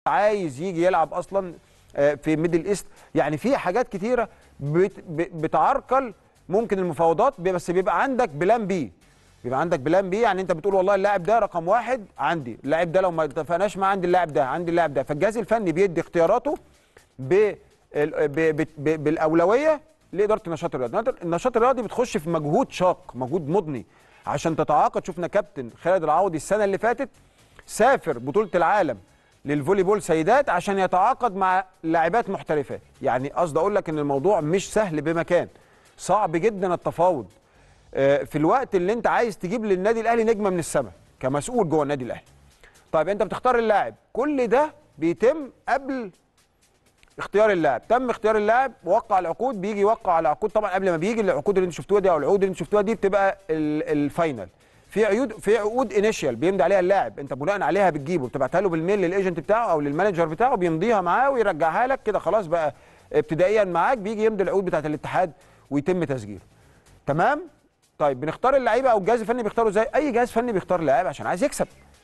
عايز يجي يلعب اصلا آه، في ميدل ايست يعني في حاجات كتيره بت- ب- بتعرقل ممكن المفاوضات بي- بس بيبقى عندك بلان بي بيبقى عندك بلان بي يعني انت بتقول والله اللاعب ده رقم واحد عندي اللاعب ده لو ما اتفقناش معاه عندي اللاعب ده عندي اللاعب ده فالجهاز الفني بيدي اختياراته ب ال- ب- ب- ب- بالاولويه لاداره النشاط الرياضي النشاط الرياضي بتخش في مجهود شاق مجهود مضني عشان تتعاقد شفنا كابتن خالد العوضي السنه اللي فاتت سافر بطوله العالم للفولي بول سيدات عشان يتعاقد مع لاعبات محترفات يعني قصدي اقول لك ان الموضوع مش سهل بمكان صعب جدا التفاوض آه، في الوقت اللي انت عايز تجيب للنادي الاهلي نجمه من السماء كمسؤول جوه النادي الاهلي طيب انت بتختار اللاعب كل ده بيتم قبل اختيار اللاعب تم اختيار اللاعب وقع العقود بيجي يوقع على عقود طبعا قبل ما بيجي العقود اللي انتوا شفتوها دي او العقود اللي انتوا شفتوها دي بتبقى ال- الفاينل في عقود في عقود انيشال بيمضي عليها اللاعب انت بناء عليها بتجيبه بتبعتها له بالميل للايجنت بتاعه او للمانجر بتاعه بيمضيها معاه ويرجعها لك كده خلاص بقى ابتدائيا معاك بيجي يمضي العقود بتاعه الاتحاد ويتم تسجيله تمام طيب بنختار اللعيبه او الجهاز الفني بيختاره ازاي اي جهاز فني بيختار لاعب عشان عايز يكسب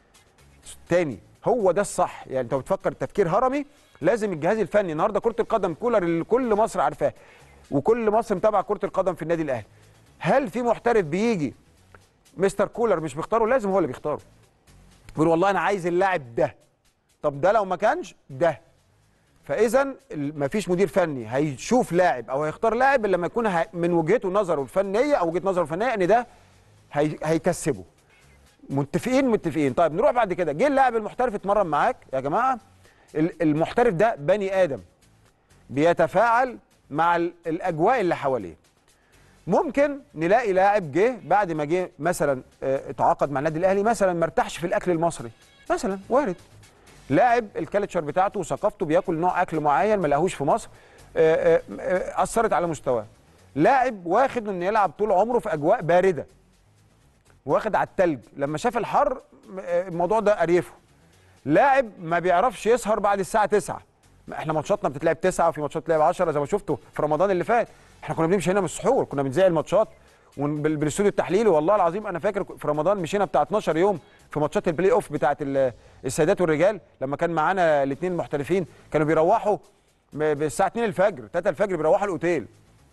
تاني هو ده الصح يعني انت بتفكر تفكير هرمي لازم الجهاز الفني النهارده كره القدم كولر اللي كل مصر عارفاه وكل مصر متابعه كره القدم في النادي الاهلي هل في محترف بيجي مستر كولر مش بيختاره لازم هو اللي بيختاره بيقول والله انا عايز اللاعب ده طب ده لو ما كانش ده فاذا ما فيش مدير فني هيشوف لاعب او هيختار لاعب الا لما يكون هي- من وجهته نظره الفنيه او وجهه نظره الفنيه ان ده هي هيكسبه متفقين متفقين طيب نروح بعد كده جه اللاعب المحترف اتمرن معاك يا جماعه ال- المحترف ده بني ادم بيتفاعل مع ال- الاجواء اللي حواليه ممكن نلاقي لاعب جه بعد ما جه مثلا آه، اتعاقد مع النادي الاهلي مثلا ما ارتاحش في الاكل المصري مثلا وارد لاعب الكالتشر بتاعته وثقافته بياكل نوع اكل معين ما لقاهوش في مصر آه، آه، آه، اثرت على مستواه لاعب واخد انه يلعب طول عمره في اجواء بارده واخد على التلج لما شاف الحر م- آه، الموضوع ده قريفه لاعب ما بيعرفش يسهر بعد الساعه 9 ما احنا ماتشاتنا بتتلعب 9 وفي ماتشات بتتلعب 10 زي ما شفتوا في رمضان اللي فات احنا كنا بنمشي هنا من السحور كنا بنذيع الماتشات ون- بال- بالاستوديو التحليلي والله العظيم انا فاكر في رمضان مشينا بتاع 12 يوم في ماتشات البلاي اوف بتاعه ال- السيدات والرجال لما كان معانا الاثنين المحترفين كانوا بيروحوا ب- بالساعه 2 الفجر 3 الفجر بيروحوا الاوتيل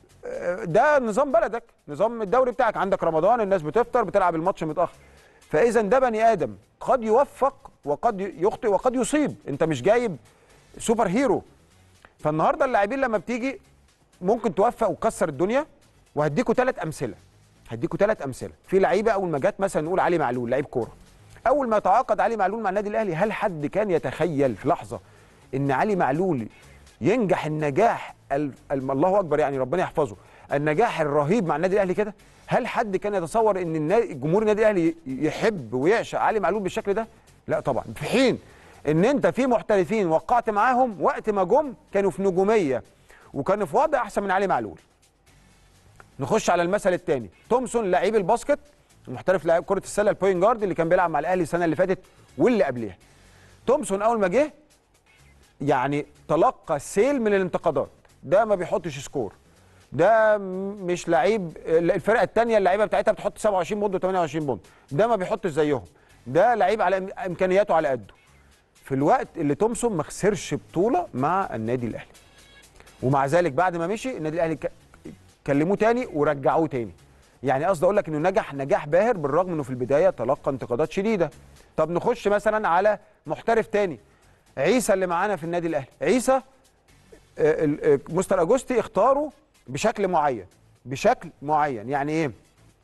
ده نظام بلدك نظام الدوري بتاعك عندك رمضان الناس بتفطر بتلعب الماتش متاخر فاذا ده بني ادم قد يوفق وقد يخطئ وقد يصيب انت مش جايب سوبر هيرو فالنهارده اللاعبين لما بتيجي ممكن توفق وتكسر الدنيا وهديكوا ثلاث امثله هديكوا ثلاث امثله في لعيبه اول ما جت مثلا نقول علي معلول لعيب كوره اول ما تعاقد علي معلول مع النادي الاهلي هل حد كان يتخيل في لحظه ان علي معلول ينجح النجاح ال- ال- الله اكبر يعني ربنا يحفظه النجاح الرهيب مع النادي الاهلي كده هل حد كان يتصور ان النا- جمهور النادي الاهلي يحب ويعشق علي معلول بالشكل ده لا طبعا في حين ان انت في محترفين وقعت معاهم وقت ما جم كانوا في نجوميه وكانوا في وضع احسن من علي معلول نخش على المثل الثاني تومسون لعيب الباسكت المحترف لاعب كره السله البوينت جارد اللي كان بيلعب مع الاهلي السنه اللي فاتت واللي قبلها تومسون اول ما جه يعني تلقى سيل من الانتقادات ده ما بيحطش سكور ده م- مش لعيب الفرقه الثانيه اللعيبه بتاعتها بتحط 27 بونت و28 بونت ده ما بيحطش زيهم ده لعيب على إم- امكانياته على قده في الوقت اللي تومسون ما خسرش بطوله مع النادي الاهلي ومع ذلك بعد ما مشي النادي الاهلي ك- كلموه تاني ورجعوه تاني يعني قصدي اقول لك انه نجح نجاح باهر بالرغم انه في البدايه تلقى انتقادات شديده طب نخش مثلا على محترف تاني عيسى اللي معانا في النادي الاهلي عيسى آه، ال- آه، مستر اجوستي اختاره بشكل معين بشكل معين يعني ايه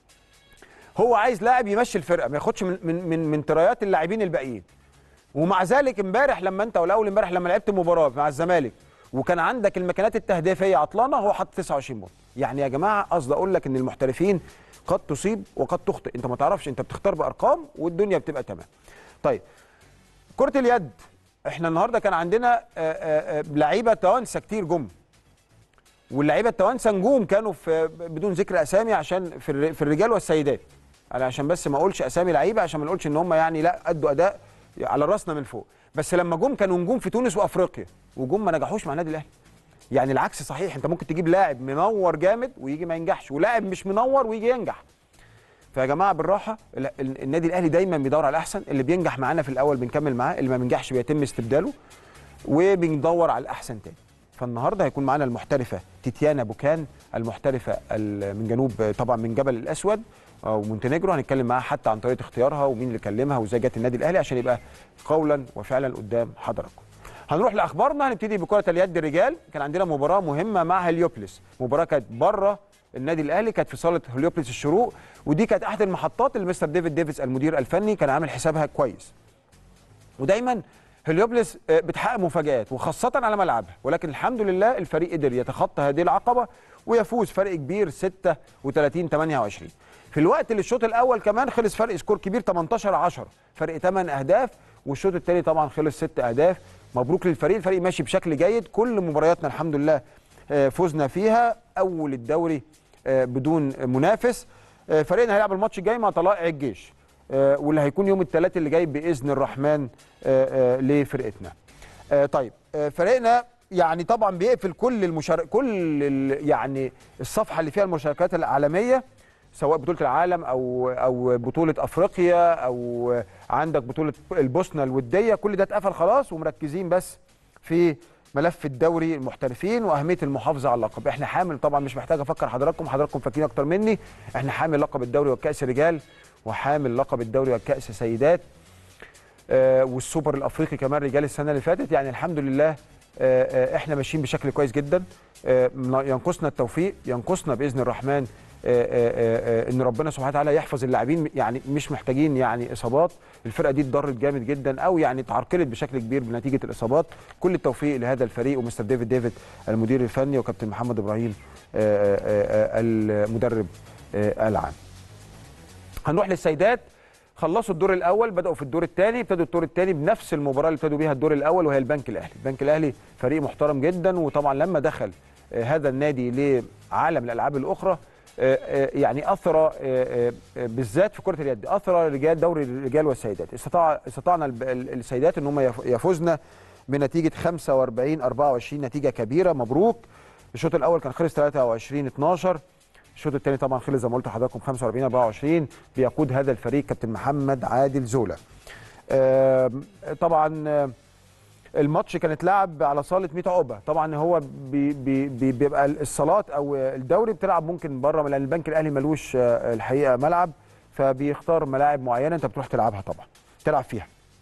هو عايز لاعب يمشي الفرقه ما ياخدش من من من, من ترايات اللاعبين الباقيين ومع ذلك امبارح لما انت ولا اول امبارح لما لعبت مباراه مع الزمالك وكان عندك المكانات التهديفيه عطلانه هو حط 29 بونت يعني يا جماعه قصدي اقول لك ان المحترفين قد تصيب وقد تخطئ انت ما تعرفش انت بتختار بارقام والدنيا بتبقى تمام طيب كره اليد احنا النهارده كان عندنا آه، آه، آه، لعيبه توانسه كتير جم واللعيبه التوانسه نجوم كانوا في بدون ذكر اسامي عشان في الر- في الرجال والسيدات انا عشان بس ما اقولش اسامي لعيبه عشان ما نقولش ان هم يعني لا ادوا اداء على راسنا من فوق بس لما جم كانوا نجوم في تونس وافريقيا وجم ما نجحوش مع النادي الاهلي يعني العكس صحيح انت ممكن تجيب لاعب منور جامد ويجي ما ينجحش ولاعب مش منور ويجي ينجح فيا جماعه بالراحه ال- ال- النادي الاهلي دايما بيدور على الاحسن اللي بينجح معانا في الاول بنكمل معاه اللي ما بينجحش بيتم استبداله وبندور على الاحسن تاني فالنهارده هيكون معانا المحترفه تيتيانا بوكان المحترفه ال- من جنوب طبعا من جبل الاسود او مونتينيجرو هنتكلم معاها حتى عن طريقه اختيارها ومين اللي كلمها وازاي جت النادي الاهلي عشان يبقى قولا وفعلا قدام حضراتكم هنروح لاخبارنا هنبتدي بكره اليد الرجال كان عندنا مباراه مهمه مع هليوبلس مباراه كانت بره النادي الاهلي كانت في صاله هليوبلس الشروق ودي كانت احد المحطات اللي مستر ديفيد ديفيس المدير الفني كان عامل حسابها كويس ودايما هليوبلس آه، بتحقق مفاجآت وخاصة على ملعبها ولكن الحمد لله الفريق قدر يتخطى هذه العقبة ويفوز فرق كبير 36 28 في الوقت اللي الشوط الأول كمان خلص فرق سكور كبير 18 10 فرق 8 أهداف والشوط الثاني طبعا خلص 6 أهداف مبروك للفريق الفريق ماشي بشكل جيد كل مبارياتنا الحمد لله آه، فزنا فيها أول الدوري آه، بدون منافس آه، فريقنا هيلعب الماتش الجاي مع طلائع الجيش آه، واللي هيكون يوم الثلاث اللي جاي باذن الرحمن آه، آه، لفرقتنا. آه، طيب آه، فريقنا يعني طبعا بيقفل كل المشارك كل ال- يعني الصفحه اللي فيها المشاركات العالميه سواء بطوله العالم او او بطوله افريقيا او عندك بطوله البوسنه الوديه كل ده اتقفل خلاص ومركزين بس في ملف الدوري المحترفين واهميه المحافظه على اللقب احنا حامل طبعا مش محتاج افكر حضراتكم حضراتكم فاكرين اكتر مني احنا حامل لقب الدوري والكاس رجال وحامل لقب الدوري والكاس سيدات آه، والسوبر الافريقي كمان رجال السنه اللي فاتت يعني الحمد لله آه، آه، احنا ماشيين بشكل كويس جدا آه، ينقصنا التوفيق ينقصنا باذن الرحمن آه، آه، آه، ان ربنا سبحانه وتعالى يحفظ اللاعبين يعني مش محتاجين يعني اصابات الفرقه دي اتضرت جامد جدا او يعني اتعرقلت بشكل كبير بنتيجه الاصابات كل التوفيق لهذا الفريق ومستر ديفيد ديفيد المدير الفني وكابتن محمد ابراهيم آه، آه، آه، المدرب آه، العام هنروح للسيدات خلصوا الدور الاول بداوا في الدور الثاني ابتدوا الدور الثاني بنفس المباراه اللي ابتدوا بيها الدور الاول وهي البنك الاهلي البنك الاهلي فريق محترم جدا وطبعا لما دخل آه، هذا النادي لعالم الالعاب الاخرى آه، آه، يعني اثر آه، آه، آه، بالذات في كره اليد اثر رجال دوري الرجال والسيدات استطاع استطعنا الب- ال- السيدات ان هم يف- يفوزن بنتيجه 45 24 نتيجه كبيره مبروك الشوط الاول كان خلص 23 12 الشوط الثاني طبعا خلص زي ما قلت لحضراتكم 45 24 بيقود هذا الفريق كابتن محمد عادل زولا. آم، طبعا آم، الماتش كان اتلعب على صاله 100 عقبه طبعا هو بي بي بي بيبقى الصالات او الدوري بتلعب ممكن بره لان البنك الاهلي ملوش آه، الحقيقه ملعب فبيختار ملاعب معينه انت بتروح تلعبها طبعا تلعب فيها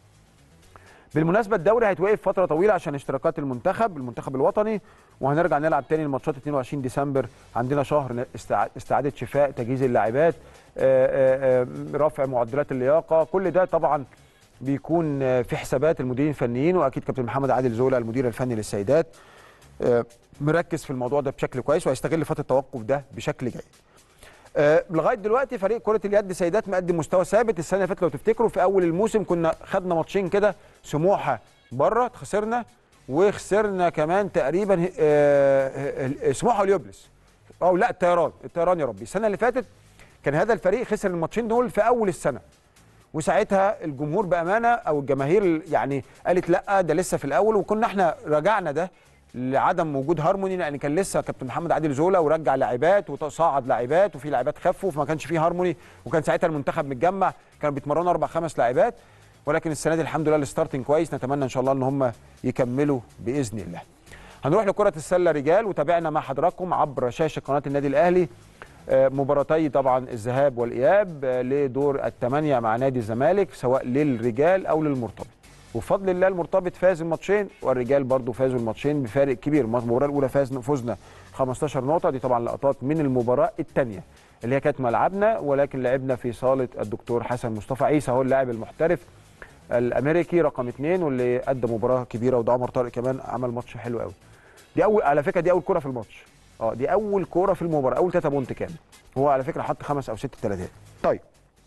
بالمناسبه الدوري هيتوقف فتره طويله عشان اشتراكات المنتخب المنتخب الوطني وهنرجع نلعب تاني الماتشات 22 ديسمبر عندنا شهر استع- استعاده شفاء تجهيز اللاعبات آه، آه، آه، رفع معدلات اللياقه كل ده طبعا بيكون آه، في حسابات المديرين الفنيين واكيد كابتن محمد عادل زولا المدير الفني للسيدات آه، مركز في الموضوع ده بشكل كويس وهيستغل فتره التوقف ده بشكل جيد آه، لغايه دلوقتي فريق كره اليد سيدات مقدم مستوى ثابت السنه اللي فاتت لو تفتكروا في اول الموسم كنا خدنا ماتشين كده سموحه بره خسرنا وخسرنا كمان تقريبا آه، آه، سموحه واليوبلس او لا الطيران الطيران يا ربي السنه اللي فاتت كان هذا الفريق خسر الماتشين دول في اول السنه وساعتها الجمهور بامانه او الجماهير يعني قالت لا ده لسه في الاول وكنا احنا رجعنا ده لعدم وجود هارموني لان كان لسه كابتن محمد عادل زولا ورجع لاعبات وصعد لاعبات وفي لاعبات خفوا فما كانش فيه هارموني وكان ساعتها المنتخب متجمع كانوا بيتمرنوا اربع خمس لاعبات ولكن السنه دي الحمد لله الستارتنج كويس نتمنى ان شاء الله ان هم يكملوا باذن الله. هنروح لكره السله رجال وتابعنا مع حضراتكم عبر شاشه قناه النادي الاهلي آه، مباراتي طبعا الذهاب والاياب آه، لدور الثمانيه مع نادي الزمالك سواء للرجال او للمرتبط وبفضل الله المرتبط فاز الماتشين والرجال برضو فازوا الماتشين بفارق كبير المباراه الاولى فاز فزنا 15 نقطه دي طبعا لقطات من المباراه الثانيه اللي هي كانت ملعبنا ولكن لعبنا في صاله الدكتور حسن مصطفى عيسى هو اللاعب المحترف الامريكي رقم اثنين واللي ادى مباراه كبيره وده عمر طارق كمان عمل ماتش حلو قوي دي اول على فكره دي اول كوره في الماتش اه دي اول كوره في المباراه اول تلاته بونت كان هو على فكره حط خمس او ست تلاتات طيب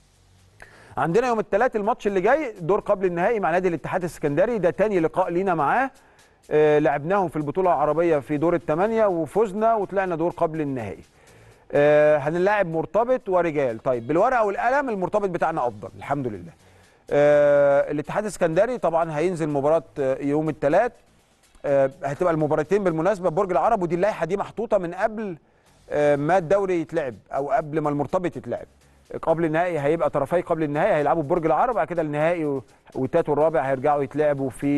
عندنا يوم الثلاث الماتش اللي جاي دور قبل النهائي مع نادي الاتحاد السكندري ده تاني لقاء لينا معاه آه لعبناهم في البطوله العربيه في دور الثمانيه وفزنا وطلعنا دور قبل النهائي آه هنلاعب مرتبط ورجال طيب بالورقه والقلم المرتبط بتاعنا افضل الحمد لله آه الاتحاد السكندري طبعا هينزل مباراه آه، يوم الثلاث آه، هتبقى المباراتين بالمناسبه برج العرب ودي اللائحه دي محطوطه من قبل آه، ما الدوري يتلعب او قبل ما المرتبط يتلعب قبل النهائي هيبقى طرفي قبل النهائي هيلعبوا في برج العرب بعد كده النهائي و- والتالت والرابع هيرجعوا يتلعبوا في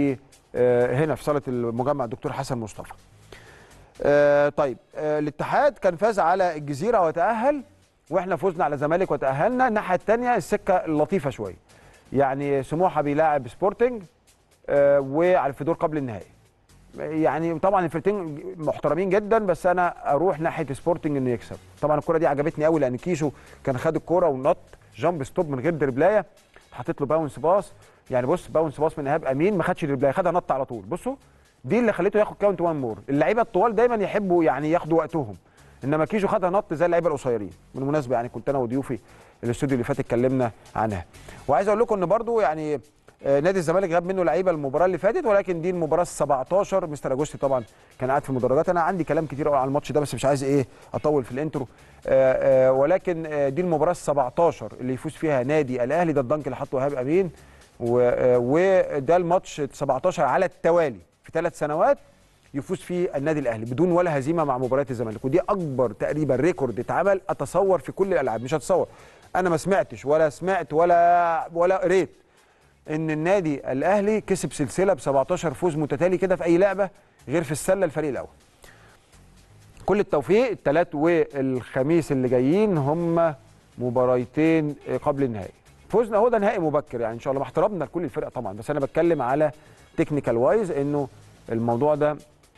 آه، هنا في صاله المجمع الدكتور حسن مصطفى آه، طيب آه، الاتحاد كان فاز على الجزيره وتاهل واحنا فزنا على الزمالك وتاهلنا الناحيه الثانيه السكه لطيفه شويه يعني سموحه بيلاعب سبورتنج آه، وعلى في دور قبل النهائي يعني طبعا الفرقتين محترمين جدا بس انا اروح ناحيه سبورتنج انه يكسب طبعا الكره دي عجبتني قوي لان كيشو كان خد الكره ونط جامب ستوب من غير دربلايه حطيت له باونس باص يعني بص باونس باص من ايهاب امين ما خدش دربلايه خدها نط على طول بصوا دي اللي خليته ياخد كاونت وان مور اللعيبه الطوال دايما يحبوا يعني ياخدوا وقتهم انما كيشو خدها نط زي اللعيبه القصيرين بالمناسبه يعني كنت انا وضيوفي الاستوديو اللي فات اتكلمنا عنها وعايز اقول لكم ان برضو يعني آه، نادي الزمالك غاب منه لعيبه المباراه اللي فاتت ولكن دي المباراه ال 17 مستر اجوستي طبعا كان قاعد في المدرجات انا عندي كلام كتير قوي على الماتش ده بس مش عايز ايه اطول في الانترو آه، آه، ولكن آه، دي المباراه ال 17 اللي يفوز فيها نادي الاهلي ده الدنك اللي حطه ايهاب امين و- آه، وده الماتش 17 على التوالي في ثلاث سنوات يفوز فيه النادي الاهلي بدون ولا هزيمه مع مباريات الزمالك ودي اكبر تقريبا ريكورد اتعمل اتصور في كل الالعاب مش هتصور انا ما سمعتش ولا سمعت ولا ولا قريت ان النادي الاهلي كسب سلسله ب 17 فوز متتالي كده في اي لعبه غير في السله الفريق الاول كل التوفيق الثلاث والخميس اللي جايين هم مباريتين قبل النهائي فوزنا هو ده نهائي مبكر يعني ان شاء الله مع احترامنا لكل الفرق طبعا بس انا بتكلم على تكنيكال وايز انه الموضوع ده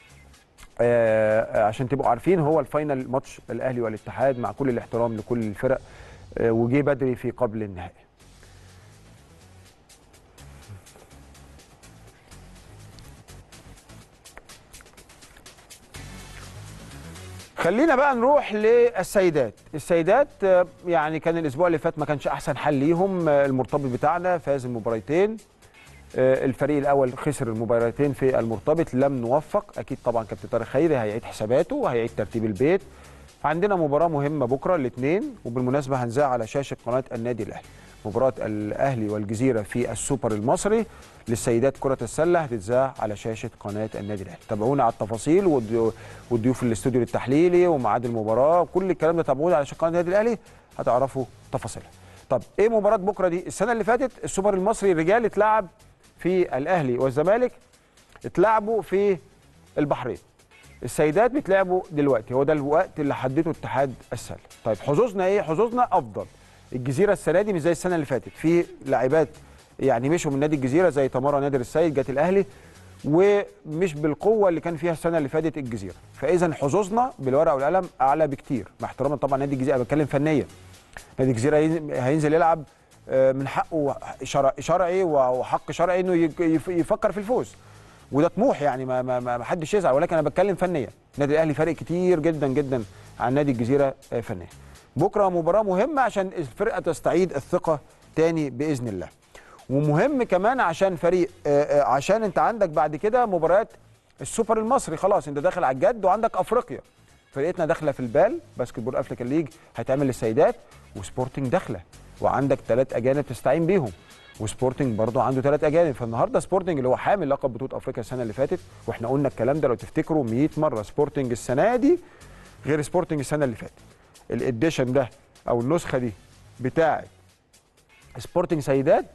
آه عشان تبقوا عارفين هو الفاينل ماتش الاهلي والاتحاد مع كل الاحترام لكل الفرق آه وجه بدري في قبل النهائي خلينا بقى نروح للسيدات السيدات آه، يعني كان الاسبوع اللي فات ما كانش احسن حل ليهم آه، المرتبط بتاعنا فاز المباريتين آه، الفريق الاول خسر المباراتين في المرتبط لم نوفق اكيد طبعا كابتن طارق خيري هيعيد حساباته وهيعيد ترتيب البيت عندنا مباراه مهمه بكره الاثنين وبالمناسبه هنذاع على شاشه قناه النادي الاهلي مباراه الاهلي والجزيره في السوبر المصري للسيدات كره السله هتتذاع على شاشه قناه النادي الاهلي تابعونا على التفاصيل والضيو- والضيوف الاستوديو التحليلي وميعاد المباراه كل الكلام ده تابعونا على شاشه قناه النادي الاهلي هتعرفوا تفاصيلها طب ايه مباراه بكره دي السنه اللي فاتت السوبر المصري الرجال اتلعب في الاهلي والزمالك اتلعبوا في البحرين السيدات بيتلعبوا دلوقتي هو ده الوقت اللي حدده اتحاد السله طيب حظوظنا ايه حظوظنا افضل الجزيره السنه دي مش زي السنه اللي فاتت في لاعبات يعني مشوا من نادي الجزيره زي تمارا نادر السيد جت الاهلي ومش بالقوه اللي كان فيها السنه اللي فاتت الجزيره فاذا حظوظنا بالورقه والقلم اعلى بكتير مع احتراما طبعا نادي الجزيره انا بتكلم فنيا نادي الجزيره هين- هينزل يلعب آه، من حقه شرع- شرعي وحق شرعي انه يك- يف- يفكر في الفوز وده طموح يعني ما ما ما ما حدش يزعل ولكن انا بتكلم فنيا النادي الاهلي فارق كتير جدا جدا عن نادي الجزيره آه، فنيا بكره مباراه مهمه عشان الفرقه تستعيد الثقه تاني باذن الله ومهم كمان عشان فريق آه، آه، عشان انت عندك بعد كده مباريات السوبر المصري خلاص انت داخل على الجد وعندك افريقيا فرقتنا داخله في البال باسكت بول افريكان ليج هيتعمل للسيدات وسبورتنج داخله وعندك ثلاث اجانب تستعين بيهم وسبورتنج برضه عنده ثلاث اجانب فالنهارده سبورتنج اللي هو حامل لقب بطوله افريقيا السنه اللي فاتت واحنا قلنا الكلام ده لو تفتكروا 100 مره سبورتنج السنه دي غير سبورتنج السنه اللي فاتت الاديشن ده او النسخه دي بتاعه سبورتنج سيدات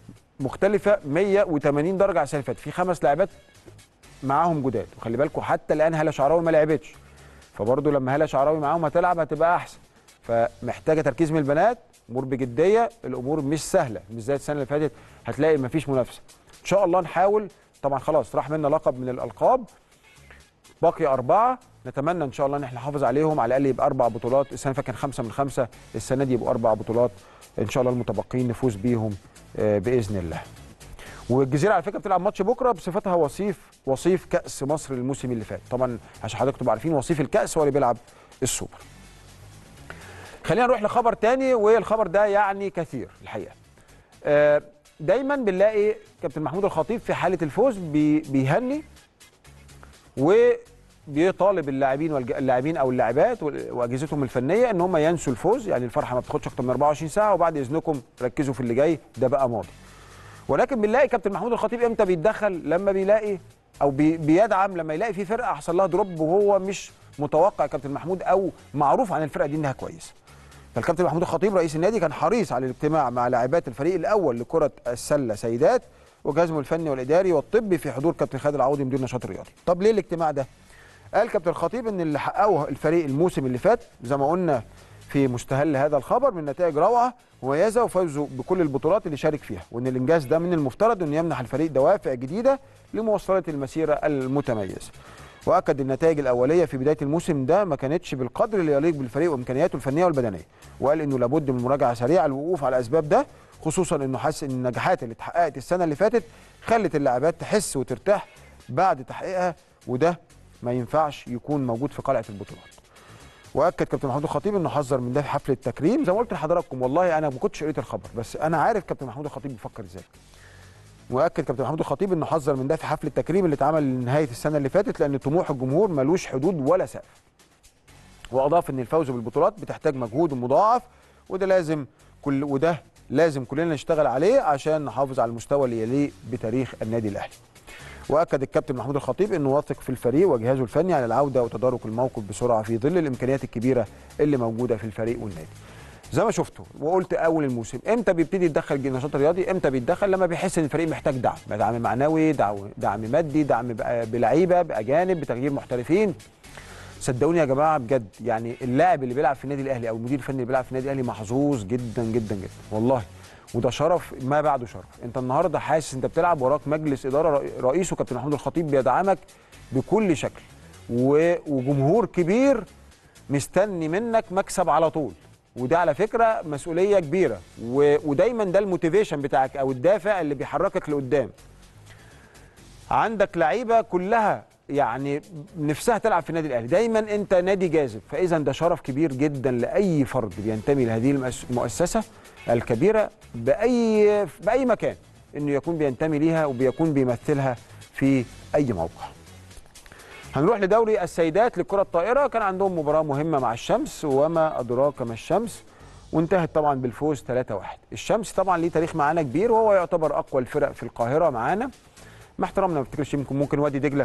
مختلفه 180 درجه عن السنه اللي فاتت في خمس لاعبات معاهم جداد وخلي بالكم حتى الان هاله شعراوي ما لعبتش فبرضه لما هاله شعراوي معاهم هتلعب هتبقى احسن فمحتاجه تركيز من البنات امور بجديه الامور مش سهله مش زي السنه اللي فاتت هتلاقي مفيش منافسه ان شاء الله نحاول طبعا خلاص راح منا لقب من الالقاب باقي أربعة نتمنى إن شاء الله إن احنا نحافظ عليهم على الأقل يبقى أربع بطولات السنة اللي فاتت كان خمسة من خمسة السنة دي يبقوا أربع بطولات إن شاء الله المتبقين نفوز بيهم آه، بإذن الله والجزيرة على فكرة بتلعب ماتش بكرة بصفتها وصيف وصيف كأس مصر الموسم اللي فات طبعا عشان حضرتك تبقوا عارفين وصيف الكأس هو اللي بيلعب السوبر خلينا نروح لخبر تاني والخبر ده يعني كثير الحقيقة آه، دايما بنلاقي كابتن محمود الخطيب في حالة الفوز بي- بيهني وبيطالب اللاعبين والج- اللاعبين او اللاعبات وال- واجهزتهم الفنيه ان هم ينسوا الفوز يعني الفرحه ما بتاخدش اكتر من 24 ساعه وبعد اذنكم ركزوا في اللي جاي ده بقى ماضي ولكن بنلاقي كابتن محمود الخطيب امتى بيتدخل لما بيلاقي او بي بيدعم لما يلاقي في فرقه حصل لها دروب وهو مش متوقع كابتن محمود او معروف عن الفرقه دي انها كويسه فالكابتن محمود الخطيب رئيس النادي كان حريص على الاجتماع مع لاعبات الفريق الاول لكره السله سيدات وجهازهم الفني والاداري والطبي في حضور كابتن خالد العوضي مدير النشاط الرياضي طب ليه الاجتماع ده قال كابتن الخطيب ان اللي حققه الفريق الموسم اللي فات زي ما قلنا في مستهل هذا الخبر من نتائج روعه مميزه وفوزه بكل البطولات اللي شارك فيها وان الانجاز ده من المفترض انه يمنح الفريق دوافع جديده لمواصله المسيره المتميزه واكد النتائج الاوليه في بدايه الموسم ده ما كانتش بالقدر اللي يليق بالفريق وامكانياته الفنيه والبدنيه وقال انه لابد من مراجعه سريعه للوقوف على الاسباب ده خصوصا انه حس ان النجاحات اللي اتحققت السنه اللي فاتت خلت اللاعبات تحس وترتاح بعد تحقيقها وده ما ينفعش يكون موجود في قلعه البطولات واكد كابتن محمود الخطيب انه حذر من ده في حفل التكريم زي ما قلت لحضراتكم والله انا ما كنتش قريت الخبر بس انا عارف كابتن محمود الخطيب بيفكر ازاي واكد كابتن محمود الخطيب انه حذر من ده في حفل التكريم اللي اتعمل لنهايه السنه اللي فاتت لان طموح الجمهور ملوش حدود ولا سقف واضاف ان الفوز بالبطولات بتحتاج مجهود مضاعف وده لازم كل وده لازم كلنا نشتغل عليه عشان نحافظ على المستوى اللي يليق بتاريخ النادي الاهلي واكد الكابتن محمود الخطيب انه واثق في الفريق وجهازه الفني على العوده وتدارك الموقف بسرعه في ظل الامكانيات الكبيره اللي موجوده في الفريق والنادي زي ما شفتوا وقلت اول الموسم امتى بيبتدي يتدخل النشاط الرياضي امتى بيتدخل لما بيحس ان الفريق محتاج دعم دعم معنوي دعم, دعم مادي دعم بلعيبه باجانب بتغيير محترفين صدقوني يا جماعه بجد يعني اللاعب اللي بيلعب في النادي الاهلي او المدير الفني اللي بيلعب في النادي الاهلي محظوظ جدا جدا جدا والله وده شرف ما بعده شرف انت النهارده حاسس انت بتلعب وراك مجلس اداره رئيسه كابتن محمود الخطيب بيدعمك بكل شكل وجمهور كبير مستني منك مكسب على طول وده على فكره مسؤوليه كبيره ودايما ده الموتيفيشن بتاعك او الدافع اللي بيحركك لقدام عندك لعيبه كلها يعني نفسها تلعب في النادي الاهلي دايما انت نادي جاذب فاذا ده شرف كبير جدا لاي فرد بينتمي لهذه المؤسسه الكبيره باي باي مكان انه يكون بينتمي ليها وبيكون بيمثلها في اي موقع هنروح لدوري السيدات لكرة الطائرة كان عندهم مباراة مهمة مع الشمس وما أدراك ما الشمس وانتهت طبعا بالفوز 3-1 الشمس طبعا ليه تاريخ معانا كبير وهو يعتبر أقوى الفرق في القاهرة معانا مع احترامنا ما افتكرش يمكن ممكن وادي دجلة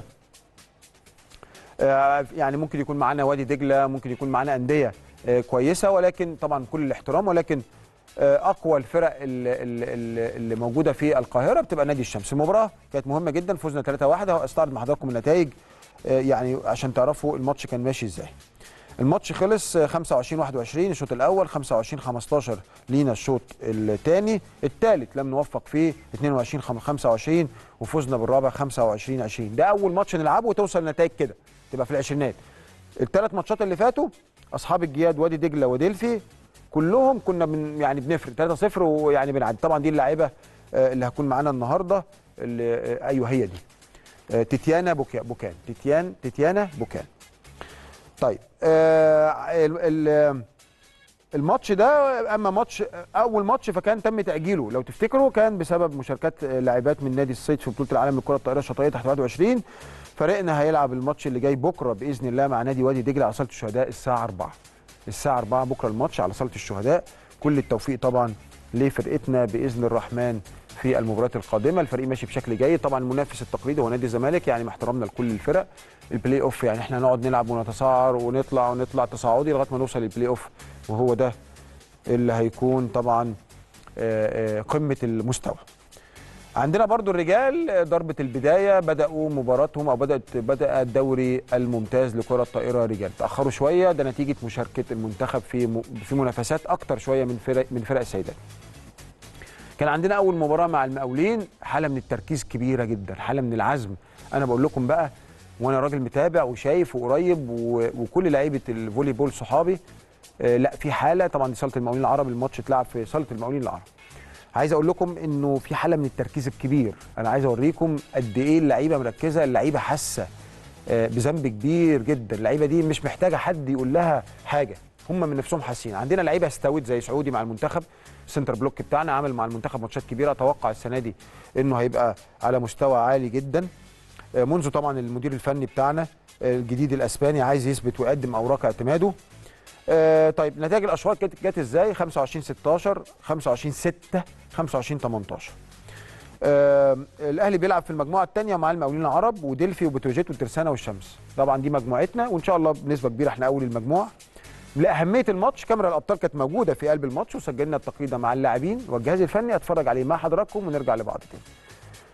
آه يعني ممكن يكون معانا وادي دجلة ممكن يكون معانا أندية آه كويسة ولكن طبعا كل الاحترام ولكن آه اقوى الفرق اللي, اللي, اللي موجوده في القاهره بتبقى نادي الشمس المباراه كانت مهمه جدا فوزنا 3-1 استعرض مع حضراتكم النتائج يعني عشان تعرفوا الماتش كان ماشي ازاي الماتش خلص 25 21 الشوط الاول 25 15 لينا الشوط الثاني الثالث لم نوفق فيه 22 25 وفزنا بالرابع 25 20 ده اول ماتش نلعبه وتوصل نتائج كده تبقى في العشرينات الثلاث ماتشات اللي فاتوا اصحاب الجياد وادي دجله وديلفي كلهم كنا من يعني بنفرق 3-0 ويعني بنعدي طبعا دي اللعيبه اللي هتكون معانا النهارده اللي ايوه هي دي تيتيانا بوكان تيتيان تيتيانا بوكان طيب آه الماتش ده اما ماتش اول ماتش فكان تم تاجيله لو تفتكروا كان بسبب مشاركات لاعبات من نادي الصيد في بطوله العالم لكره الطائره الشاطئيه تحت 21 فريقنا هيلعب الماتش اللي جاي بكره باذن الله مع نادي وادي دجله على صاله الشهداء الساعه 4 الساعه 4 بكره الماتش على صاله الشهداء كل التوفيق طبعا لفرقتنا باذن الرحمن في المباريات القادمه الفريق ماشي بشكل جيد طبعا المنافس التقليدي هو نادي الزمالك يعني مع احترامنا لكل الفرق البلاي اوف يعني احنا نقعد نلعب ونتصاعر ونطلع ونطلع تصاعدي لغايه ما نوصل للبلاي اوف وهو ده اللي هيكون طبعا قمه المستوى عندنا برضو الرجال ضربة البداية بدأوا مباراتهم أو بدأت بدأ الدوري الممتاز لكرة الطائرة رجال تأخروا شوية ده نتيجة مشاركة المنتخب في في منافسات أكتر شوية من فرق من فرق السيدات كان عندنا اول مباراه مع المقاولين حاله من التركيز كبيره جدا حاله من العزم انا بقول لكم بقى وانا راجل متابع وشايف وقريب وكل لعيبه الفولي بول صحابي آه لا في حاله طبعا دي صاله المقاولين العرب الماتش اتلعب في صاله المقاولين العرب عايز اقول لكم انه في حاله من التركيز الكبير انا عايز اوريكم قد ايه اللعيبه مركزه اللعيبه حاسه آه بذنب كبير جدا اللعيبه دي مش محتاجه حد يقول لها حاجه هم من نفسهم حاسين عندنا لعيبه استوت زي سعودي مع المنتخب السنتر بلوك بتاعنا عامل مع المنتخب ماتشات كبيره اتوقع السنه دي انه هيبقى على مستوى عالي جدا منذ طبعا المدير الفني بتاعنا الجديد الاسباني عايز يثبت ويقدم اوراق اعتماده طيب نتائج الاشواط جت جت ازاي 25 16 25 6 25 18 آه الاهلي بيلعب في المجموعه الثانيه مع المقاولين العرب وديلفي وبتروجيت والترسانه والشمس طبعا دي مجموعتنا وان شاء الله بنسبه كبيره احنا اول المجموعه لاهميه الماتش كاميرا الابطال كانت موجوده في قلب الماتش وسجلنا التقرير مع اللاعبين والجهاز الفني اتفرج عليه مع حضراتكم ونرجع لبعض تاني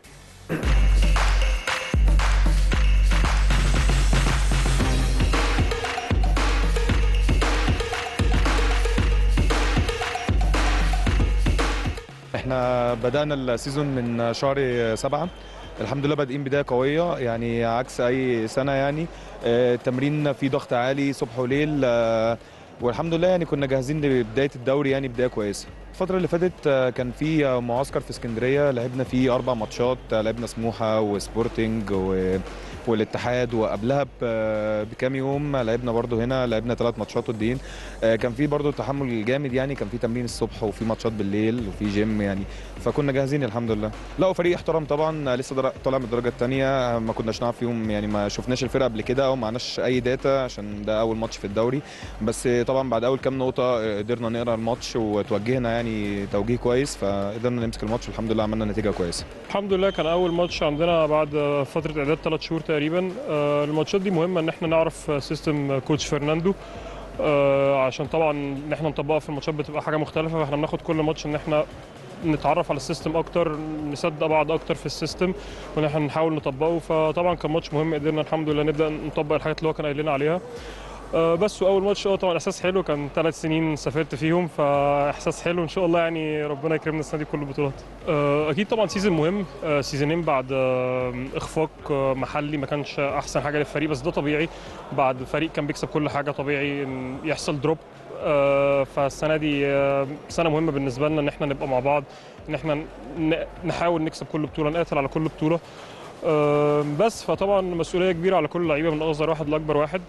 احنا بدأنا السيزون من شهر سبعة الحمد لله بادئين بداية قوية يعني عكس أي سنة يعني آه، التمرين فيه ضغط عالي صبح وليل آه، والحمد لله يعني كنا جاهزين لبداية الدوري يعني بداية كويسة الفترة اللي فاتت آه، كان في آه، معسكر في اسكندرية لعبنا فيه أربع ماتشات آه، لعبنا سموحة وسبورتنج و... والاتحاد وقبلها ب- بكام يوم لعبنا برضو هنا لعبنا ثلاث ماتشات وديين آه، كان في برضو تحمل جامد يعني كان في تمرين الصبح وفي ماتشات بالليل وفي جيم يعني فكنا جاهزين الحمد لله لا وفريق احترم طبعا لسه در- طالع من الدرجه الثانيه ما كناش نعرف فيهم يعني ما شفناش الفرقه قبل كده او ما عندناش اي داتا عشان ده اول ماتش في الدوري بس طبعا بعد اول كام نقطه آه، قدرنا نقرا الماتش وتوجهنا يعني توجيه كويس فقدرنا نمسك الماتش والحمد لله عملنا نتيجه كويسه الحمد لله كان اول ماتش عندنا بعد فتره اعداد ثلاث شهور تقريبا آه، الماتشات دي مهمه ان احنا نعرف سيستم كوتش فرناندو آه، عشان طبعا ان احنا نطبقها في الماتشات بتبقى حاجه مختلفه فاحنا بناخد كل ماتش ان احنا نتعرف على السيستم اكتر نصدق بعض اكتر في السيستم وان احنا نحاول نطبقه فطبعا كان ماتش مهم قدرنا الحمد لله نبدا نطبق الحاجات اللي هو كان قايل لنا عليها آه، بس واول ماتش اه طبعا احساس حلو كان ثلاث سنين سافرت فيهم فاحساس حلو ان شاء الله يعني ربنا يكرمنا السنه دي بكل البطولات آه، اكيد طبعا سيزون مهم آه، سيزونين بعد آه، اخفاق آه، محلي ما كانش احسن حاجه للفريق بس ده طبيعي بعد فريق كان بيكسب كل حاجه طبيعي إن يحصل دروب آه، فالسنه دي آه، سنه مهمه بالنسبه لنا ان احنا نبقى مع بعض ان احنا ن- نحاول نكسب كل بطوله نقاتل على كل بطوله آه، بس فطبعا مسؤوليه كبيره على كل اللعيبه من اصغر واحد لاكبر واحد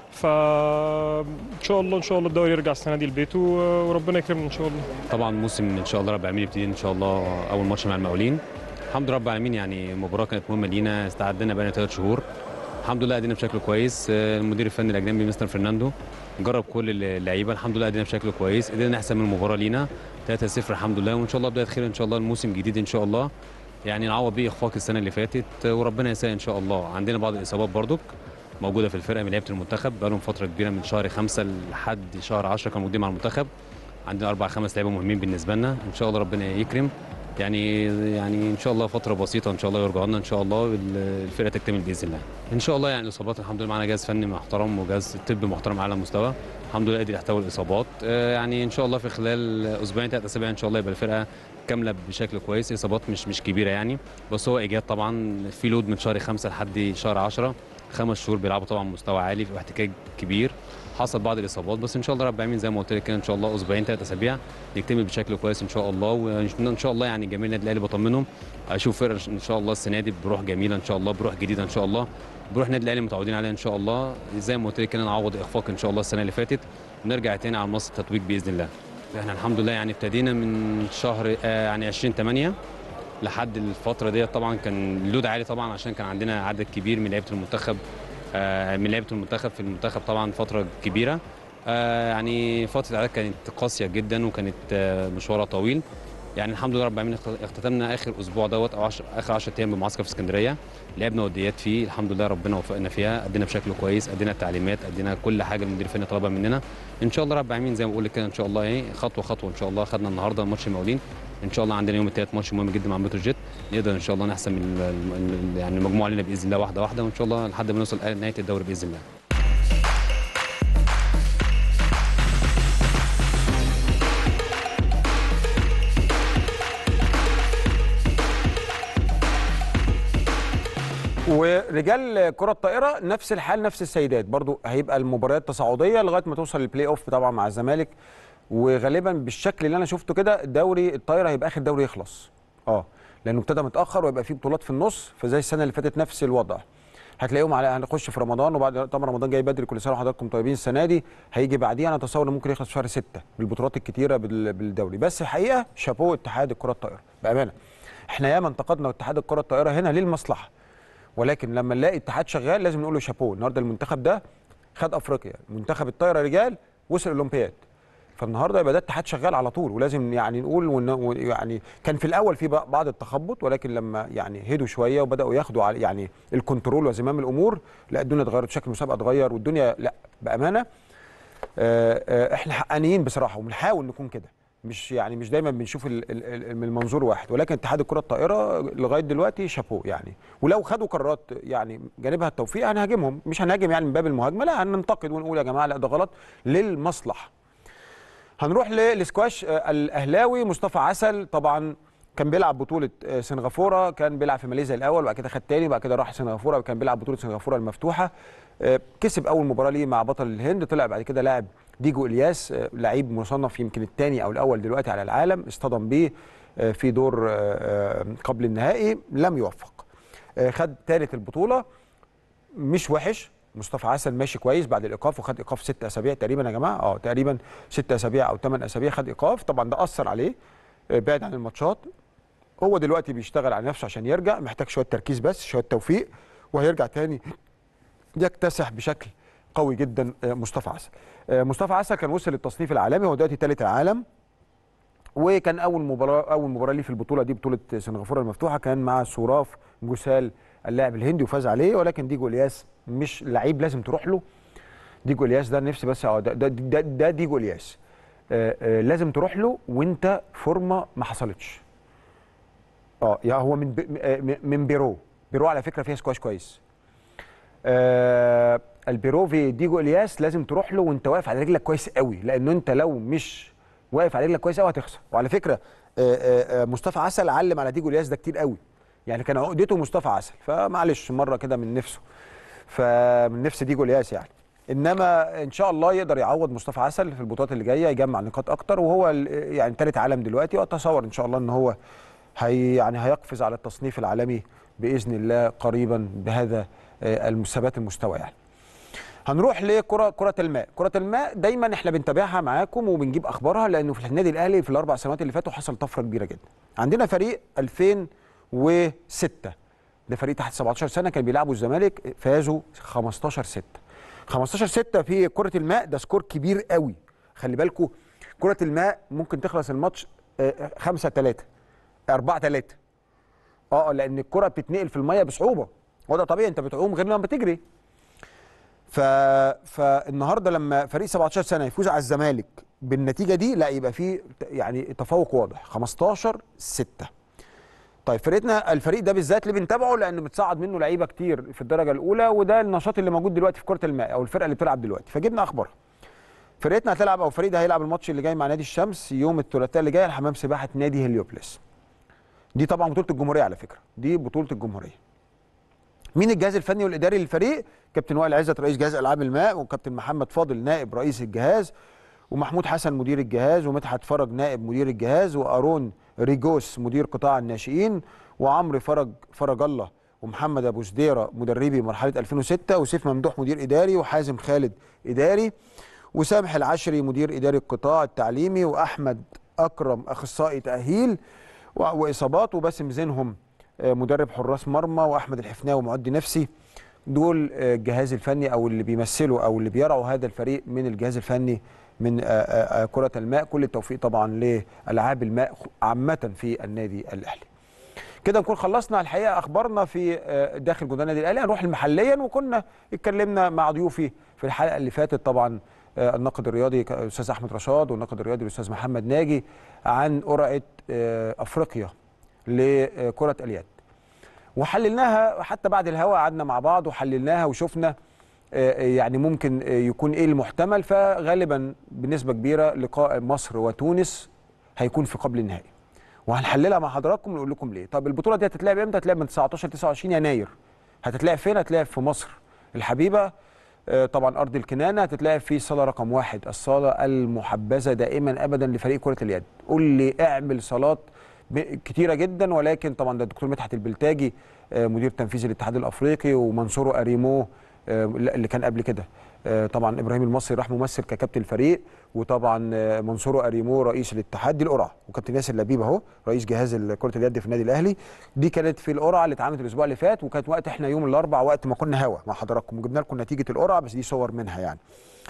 فان شاء الله ان شاء الله الدوري يرجع السنه دي لبيته وربنا يكرمنا ان شاء الله طبعا موسم ان شاء الله رب العالمين يبتدي ان شاء الله اول ماتش مع المقاولين الحمد لله رب العالمين يعني المباراه كانت مهمه لينا استعدنا بقالنا ثلاث شهور الحمد لله ادينا بشكل كويس آه، المدير الفني الاجنبي مستر فرناندو جرب كل اللعيبه الحمد لله ادينا بشكل كويس قدرنا نحسم المباراه لينا 3-0 الحمد لله وان شاء الله بدايه خير ان شاء الله الموسم جديد ان شاء الله يعني نعوض بيه اخفاق السنه اللي فاتت آه، وربنا يسهل ان شاء الله عندنا بعض الاصابات برضك موجوده في الفرقه من لعيبه المنتخب بقالهم فتره كبيره من شهر خمسة لحد شهر 10 كانوا موجودين مع المنتخب عندنا اربع خمس لعيبه مهمين بالنسبه لنا ان شاء الله ربنا يكرم يعني يعني ان شاء الله فتره بسيطه ان شاء الله يرجعوا لنا ان شاء الله الفرقه تكتمل باذن الله ان شاء الله يعني الاصابات الحمد لله معانا جهاز فني محترم وجهاز طب محترم على مستوى الحمد لله قادر يحتوي الاصابات آه، يعني ان شاء الله في خلال اسبوعين ثلاث اسابيع ان شاء الله يبقى الفرقه كامله بشكل كويس اصابات مش مش كبيره يعني بس هو ايجاد طبعا في لود من شهر خمسة لحد شهر 10 خمس شهور بيلعبوا طبعا مستوى عالي في احتكاك كبير حصل بعض الاصابات بس ان شاء الله رب العالمين زي ما قلت لك كده ان شاء الله اسبوعين ثلاث اسابيع نكتمل بشكل كويس ان شاء الله وان شاء الله يعني جميع النادي الاهلي بطمنهم اشوف فرقه ان شاء الله السنه دي بروح جميله ان شاء الله بروح جديده ان شاء الله بروح النادي الاهلي متعودين عليها ان شاء الله زي ما قلت لك كده نعوض اخفاق ان شاء الله السنه اللي فاتت ونرجع تاني على منصه التتويج باذن الله احنا الحمد لله يعني ابتدينا من شهر آه يعني 20 8 لحد الفتره ديت طبعا كان اللود عالي طبعا عشان كان عندنا عدد كبير من لعيبه المنتخب آه، من لعيبه المنتخب في المنتخب طبعا فتره كبيره آه، يعني فتره العدد كانت قاسيه جدا وكانت آه، مشوارها طويل يعني الحمد لله رب العالمين اخت- اختتمنا اخر اسبوع دوت او عشر اخر 10 ايام بمعسكر في اسكندريه لعبنا وديات فيه الحمد لله ربنا وفقنا فيها ادينا بشكل كويس ادينا التعليمات ادينا كل حاجه المدير الفني طلبها مننا ان شاء الله رب العالمين زي ما بقول لك كده ان شاء الله ايه خطوه خطوه ان شاء الله خدنا النهارده ماتش المقاولين ان شاء الله عندنا يوم الثلاث ماتش مهم جدا مع بتروجيت نقدر ان شاء الله نحسم ال- ال- ال- يعني المجموعه لنا باذن الله واحده واحده وان شاء الله لحد ما نوصل نهايه الدوري باذن الله ورجال كرة الطائرة نفس الحال نفس السيدات برضو هيبقى المباريات تصاعدية لغاية ما توصل للبلاي اوف طبعا مع الزمالك وغالبا بالشكل اللي انا شفته كده دوري الطايرة هيبقى اخر دوري يخلص اه لانه ابتدى متأخر ويبقى فيه بطولات في النص فزي السنة اللي فاتت نفس الوضع هتلاقيهم على هنخش في رمضان وبعد طبعا رمضان جاي بدري كل سنه وحضراتكم طيبين السنه دي هيجي بعديها انا اتصور انه ممكن يخلص في شهر 6 بالبطولات الكتيره بال- بالدوري بس الحقيقه شابوه اتحاد الكره الطائره بامانه احنا ياما انتقدنا اتحاد الكره الطائره هنا للمصلحه ولكن لما نلاقي اتحاد شغال لازم نقول له شابوه النهارده المنتخب ده خد افريقيا منتخب الطايره رجال وصل الاولمبياد فالنهارده يبقى ده اتحاد شغال على طول ولازم يعني نقول ون- يعني كان في الاول في بق- بعض التخبط ولكن لما يعني هدوا شويه وبداوا ياخدوا على يعني الكنترول وزمام الامور لا الدنيا اتغيرت شكل المسابقه اتغير والدنيا لا بامانه آه، آه، احنا حقانيين بصراحه وبنحاول نكون كده مش يعني مش دايما بنشوف ال- ال- ال- من منظور واحد ولكن اتحاد الكره الطائره لغايه دلوقتي شابوه يعني ولو خدوا قرارات يعني جانبها التوفيق هنهاجمهم مش هنهاجم يعني من باب المهاجمه لا هننتقد ونقول يا جماعه لا ده غلط للمصلحه هنروح للسكواش آه، الاهلاوي مصطفى عسل طبعا كان بيلعب بطوله آه، سنغافوره كان بيلعب في ماليزيا الاول وبعد كده خد تاني وبعد كده راح سنغافوره وكان بيلعب بطوله سنغافوره المفتوحه آه، كسب اول مباراه ليه مع بطل الهند طلع بعد كده لاعب ديجو الياس آه، لعيب مصنف يمكن الثاني او الاول دلوقتي على العالم اصطدم بيه آه، في دور آه، آه، قبل النهائي لم يوفق آه، خد ثالث البطوله مش وحش مصطفى عسل ماشي كويس بعد الايقاف وخد ايقاف ست اسابيع تقريبا يا جماعه اه تقريبا ست اسابيع او ثمان اسابيع خد ايقاف طبعا ده اثر عليه آه، بعد عن الماتشات هو دلوقتي بيشتغل على نفسه عشان يرجع محتاج شويه تركيز بس شويه توفيق وهيرجع تاني يكتسح بشكل قوي جدا آه، مصطفى عسل آه، مصطفى عسل كان وصل للتصنيف العالمي هو دلوقتي ثالث العالم وكان اول مباراه اول مباراه ليه في البطوله دي بطوله سنغافوره المفتوحه كان مع سوراف جوسال اللاعب الهندي وفاز عليه ولكن ديجو الياس مش لعيب لازم تروح له ديجو الياس ده نفسي بس اه ده ده, ده, ده ديجو الياس آه آه لازم تروح له وانت فورمه ما حصلتش اه يا هو من ب- آه، من بيرو بيرو على فكره فيها سكواش كويس آه البيرو في ديجو الياس لازم تروح له وانت واقف على رجلك كويس قوي لانه انت لو مش واقف على رجلك كويس قوي هتخسر وعلى فكره آه آه آه، مصطفى عسل علم على ديجو الياس ده كتير قوي يعني كان عقدته مصطفى عسل فمعلش مره كده من نفسه فمن نفس ديجو الياس يعني انما ان شاء الله يقدر يعوض مصطفى عسل في البطولات اللي جايه يجمع نقاط اكتر وهو ال- يعني ثالث عالم دلوقتي واتصور ان شاء الله ان هو هي يعني هيقفز على التصنيف العالمي باذن الله قريبا بهذا آه، الثبات المستوى يعني هنروح لكرة كرة الماء، كرة الماء دايما احنا بنتابعها معاكم وبنجيب اخبارها لانه في النادي الاهلي في الاربع سنوات اللي فاتوا حصل طفرة كبيرة جدا. عندنا فريق 2006 ده فريق تحت 17 سنة كان بيلعبوا الزمالك فازوا 15 6 15 6 في كرة الماء ده سكور كبير قوي خلي بالكم كرة الماء ممكن تخلص الماتش 5 3 4 3 اه لان الكرة بتتنقل في المية بصعوبة وده طبيعي انت بتعوم غير لما بتجري ف... فالنهارده لما فريق 17 سنه يفوز على الزمالك بالنتيجه دي لا يبقى في ت- يعني تفوق واضح 15 6 طيب فرقتنا الفريق ده بالذات اللي بنتابعه لانه بتصعد منه لعيبه كتير في الدرجه الاولى وده النشاط اللي موجود دلوقتي في كره الماء او الفرقه اللي بتلعب دلوقتي فجبنا اخبارها فرقتنا هتلعب او الفريق ده هيلعب الماتش اللي جاي مع نادي الشمس يوم الثلاثاء اللي جاي على حمام سباحه نادي هليوبلس دي طبعا بطوله الجمهوريه على فكره دي بطوله الجمهوريه مين الجهاز الفني والاداري للفريق كابتن وائل عزت رئيس جهاز العاب الماء وكابتن محمد فاضل نائب رئيس الجهاز ومحمود حسن مدير الجهاز ومدحت فرج نائب مدير الجهاز وارون ريجوس مدير قطاع الناشئين وعمرو فرج فرج الله ومحمد ابو سديره مدربي مرحله 2006 وسيف ممدوح مدير اداري وحازم خالد اداري وسامح العشري مدير اداري القطاع التعليمي واحمد اكرم اخصائي تاهيل و- واصابات وباسم زينهم آه، مدرب حراس مرمى واحمد الحفناوي معد نفسي دول آه، الجهاز الفني او اللي بيمثلوا او اللي بيرعوا هذا الفريق من الجهاز الفني من آه، آه، آه، كره الماء كل التوفيق طبعا لالعاب الماء خ- عامه في النادي الاهلي كده نكون خلصنا الحقيقه اخبارنا في آه، داخل جدران النادي الاهلي هنروح محليا وكنا اتكلمنا مع ضيوفي في الحلقه اللي فاتت طبعا آه، الناقد الرياضي ك- الاستاذ احمد رشاد والناقد الرياضي الاستاذ محمد ناجي عن قرعه آه، افريقيا لكره اليد وحللناها حتى بعد الهوا قعدنا مع بعض وحللناها وشفنا آه، يعني ممكن آه، يكون ايه المحتمل فغالبا بنسبه كبيره لقاء مصر وتونس هيكون في قبل النهائي وهنحللها مع حضراتكم ونقول لكم ليه طب البطوله دي هتتلعب امتى هتتلعب من 19 29 يناير هتتلعب فين هتتلعب في مصر الحبيبه آه، طبعا ارض الكنانه هتتلعب في صاله رقم واحد الصاله المحبذه دائما ابدا لفريق كره اليد قول لي اعمل صالات ب- كتيره جدا ولكن طبعا ده الدكتور مدحت البلتاجي آه، مدير تنفيذي الاتحاد الافريقي ومنصور اريمو آه، اللي كان قبل كده آه، طبعا ابراهيم المصري راح ممثل ككابتن الفريق وطبعا آه، منصور اريمو رئيس الاتحاد دي القرعه وكابتن ياسر لبيب اهو رئيس جهاز كره اليد في النادي الاهلي دي كانت في القرعه اللي اتعملت الاسبوع اللي فات وكانت وقت احنا يوم الاربعاء وقت ما كنا هوا مع حضراتكم وجبنا لكم نتيجه القرعه بس دي صور منها يعني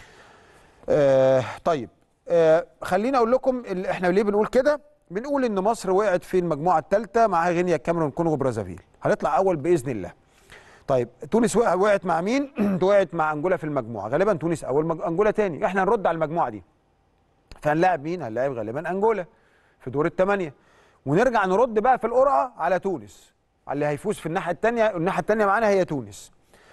آه طيب آه خليني اقول لكم ال- احنا ليه بنقول كده بنقول ان مصر وقعت في المجموعه الثالثه مع غينيا الكاميرون كونغو برازافيل هنطلع اول باذن الله طيب تونس وقع- وقعت مع مين وقعت مع انجولا في المجموعه غالبا تونس اول مج... انجولا تاني احنا هنرد على المجموعه دي فهنلاعب مين هنلاعب غالبا انجولا في دور الثمانيه ونرجع نرد بقى في القرعه على تونس على اللي هيفوز في الناحيه الثانيه الناحيه الثانيه معانا هي تونس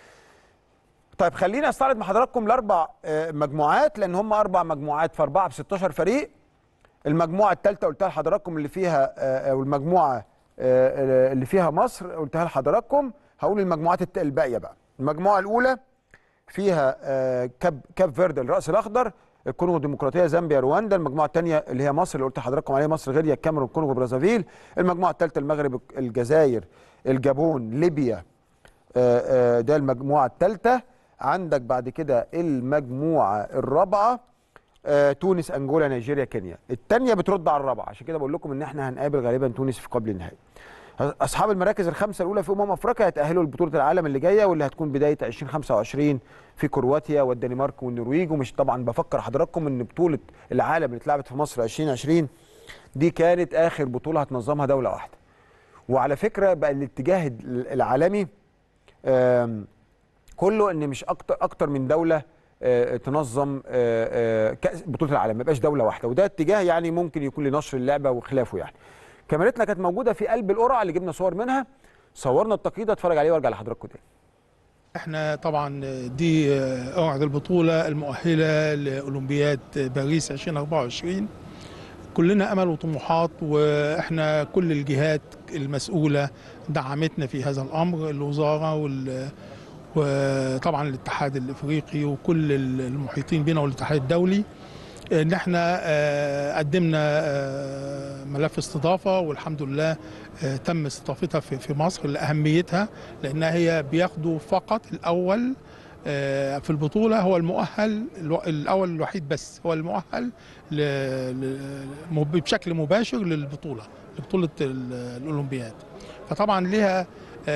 طيب خلينا استعرض مع حضراتكم الاربع آه، مجموعات لان هم اربع مجموعات في اربعه ب 16 فريق المجموعه الثالثه قلتها لحضراتكم اللي فيها آه، او المجموعه آه، آه، اللي فيها مصر قلتها لحضراتكم هقول المجموعات الت- الباقيه بقى المجموعه الاولى فيها آه، كاب كاب فيرد الراس الاخضر الكونغو الديمقراطيه زامبيا رواندا المجموعه الثانيه اللي هي مصر اللي قلت لحضراتكم عليها مصر غينيا الكاميرون الكونغو برازافيل المجموعه الثالثه المغرب الجزائر الجابون ليبيا آه، آه، ده المجموعه الثالثه عندك بعد كده المجموعه الرابعه آه، تونس انجولا نيجيريا كينيا الثانيه بترد على الرابعه عشان كده بقول لكم ان احنا هنقابل غالبا تونس في قبل النهائي اصحاب المراكز الخمسه الاولى في امم افريقيا هيتاهلوا لبطوله العالم اللي جايه واللي هتكون بدايه 2025 في كرواتيا والدنمارك والنرويج ومش طبعا بفكر حضراتكم ان بطوله العالم اللي اتلعبت في مصر 2020 دي كانت اخر بطوله هتنظمها دوله واحده وعلى فكره بقى الاتجاه العالمي آم، كله ان مش اكتر اكتر من دوله آه، تنظم آه، آه، كأس بطوله العالم ما يبقاش دوله واحده وده اتجاه يعني ممكن يكون لنشر اللعبه وخلافه يعني كاميرتنا كانت موجوده في قلب القرعه اللي جبنا صور منها صورنا التقييد اتفرج عليه وارجع لحضراتكم تاني احنا طبعا دي قواعد البطولة المؤهلة لأولمبياد باريس 2024 كلنا أمل وطموحات وإحنا كل الجهات المسؤولة دعمتنا في هذا الأمر الوزارة وال وطبعا الاتحاد الافريقي وكل المحيطين بنا والاتحاد الدولي ان احنا آه، قدمنا آه، ملف استضافه والحمد لله آه، تم استضافتها في في مصر لاهميتها لانها هي بياخدوا فقط الاول آه، في البطوله هو المؤهل الو- الاول الوحيد بس هو المؤهل ل- ل- مب- بشكل مباشر للبطوله لبطوله ال- الاولمبياد فطبعا ليها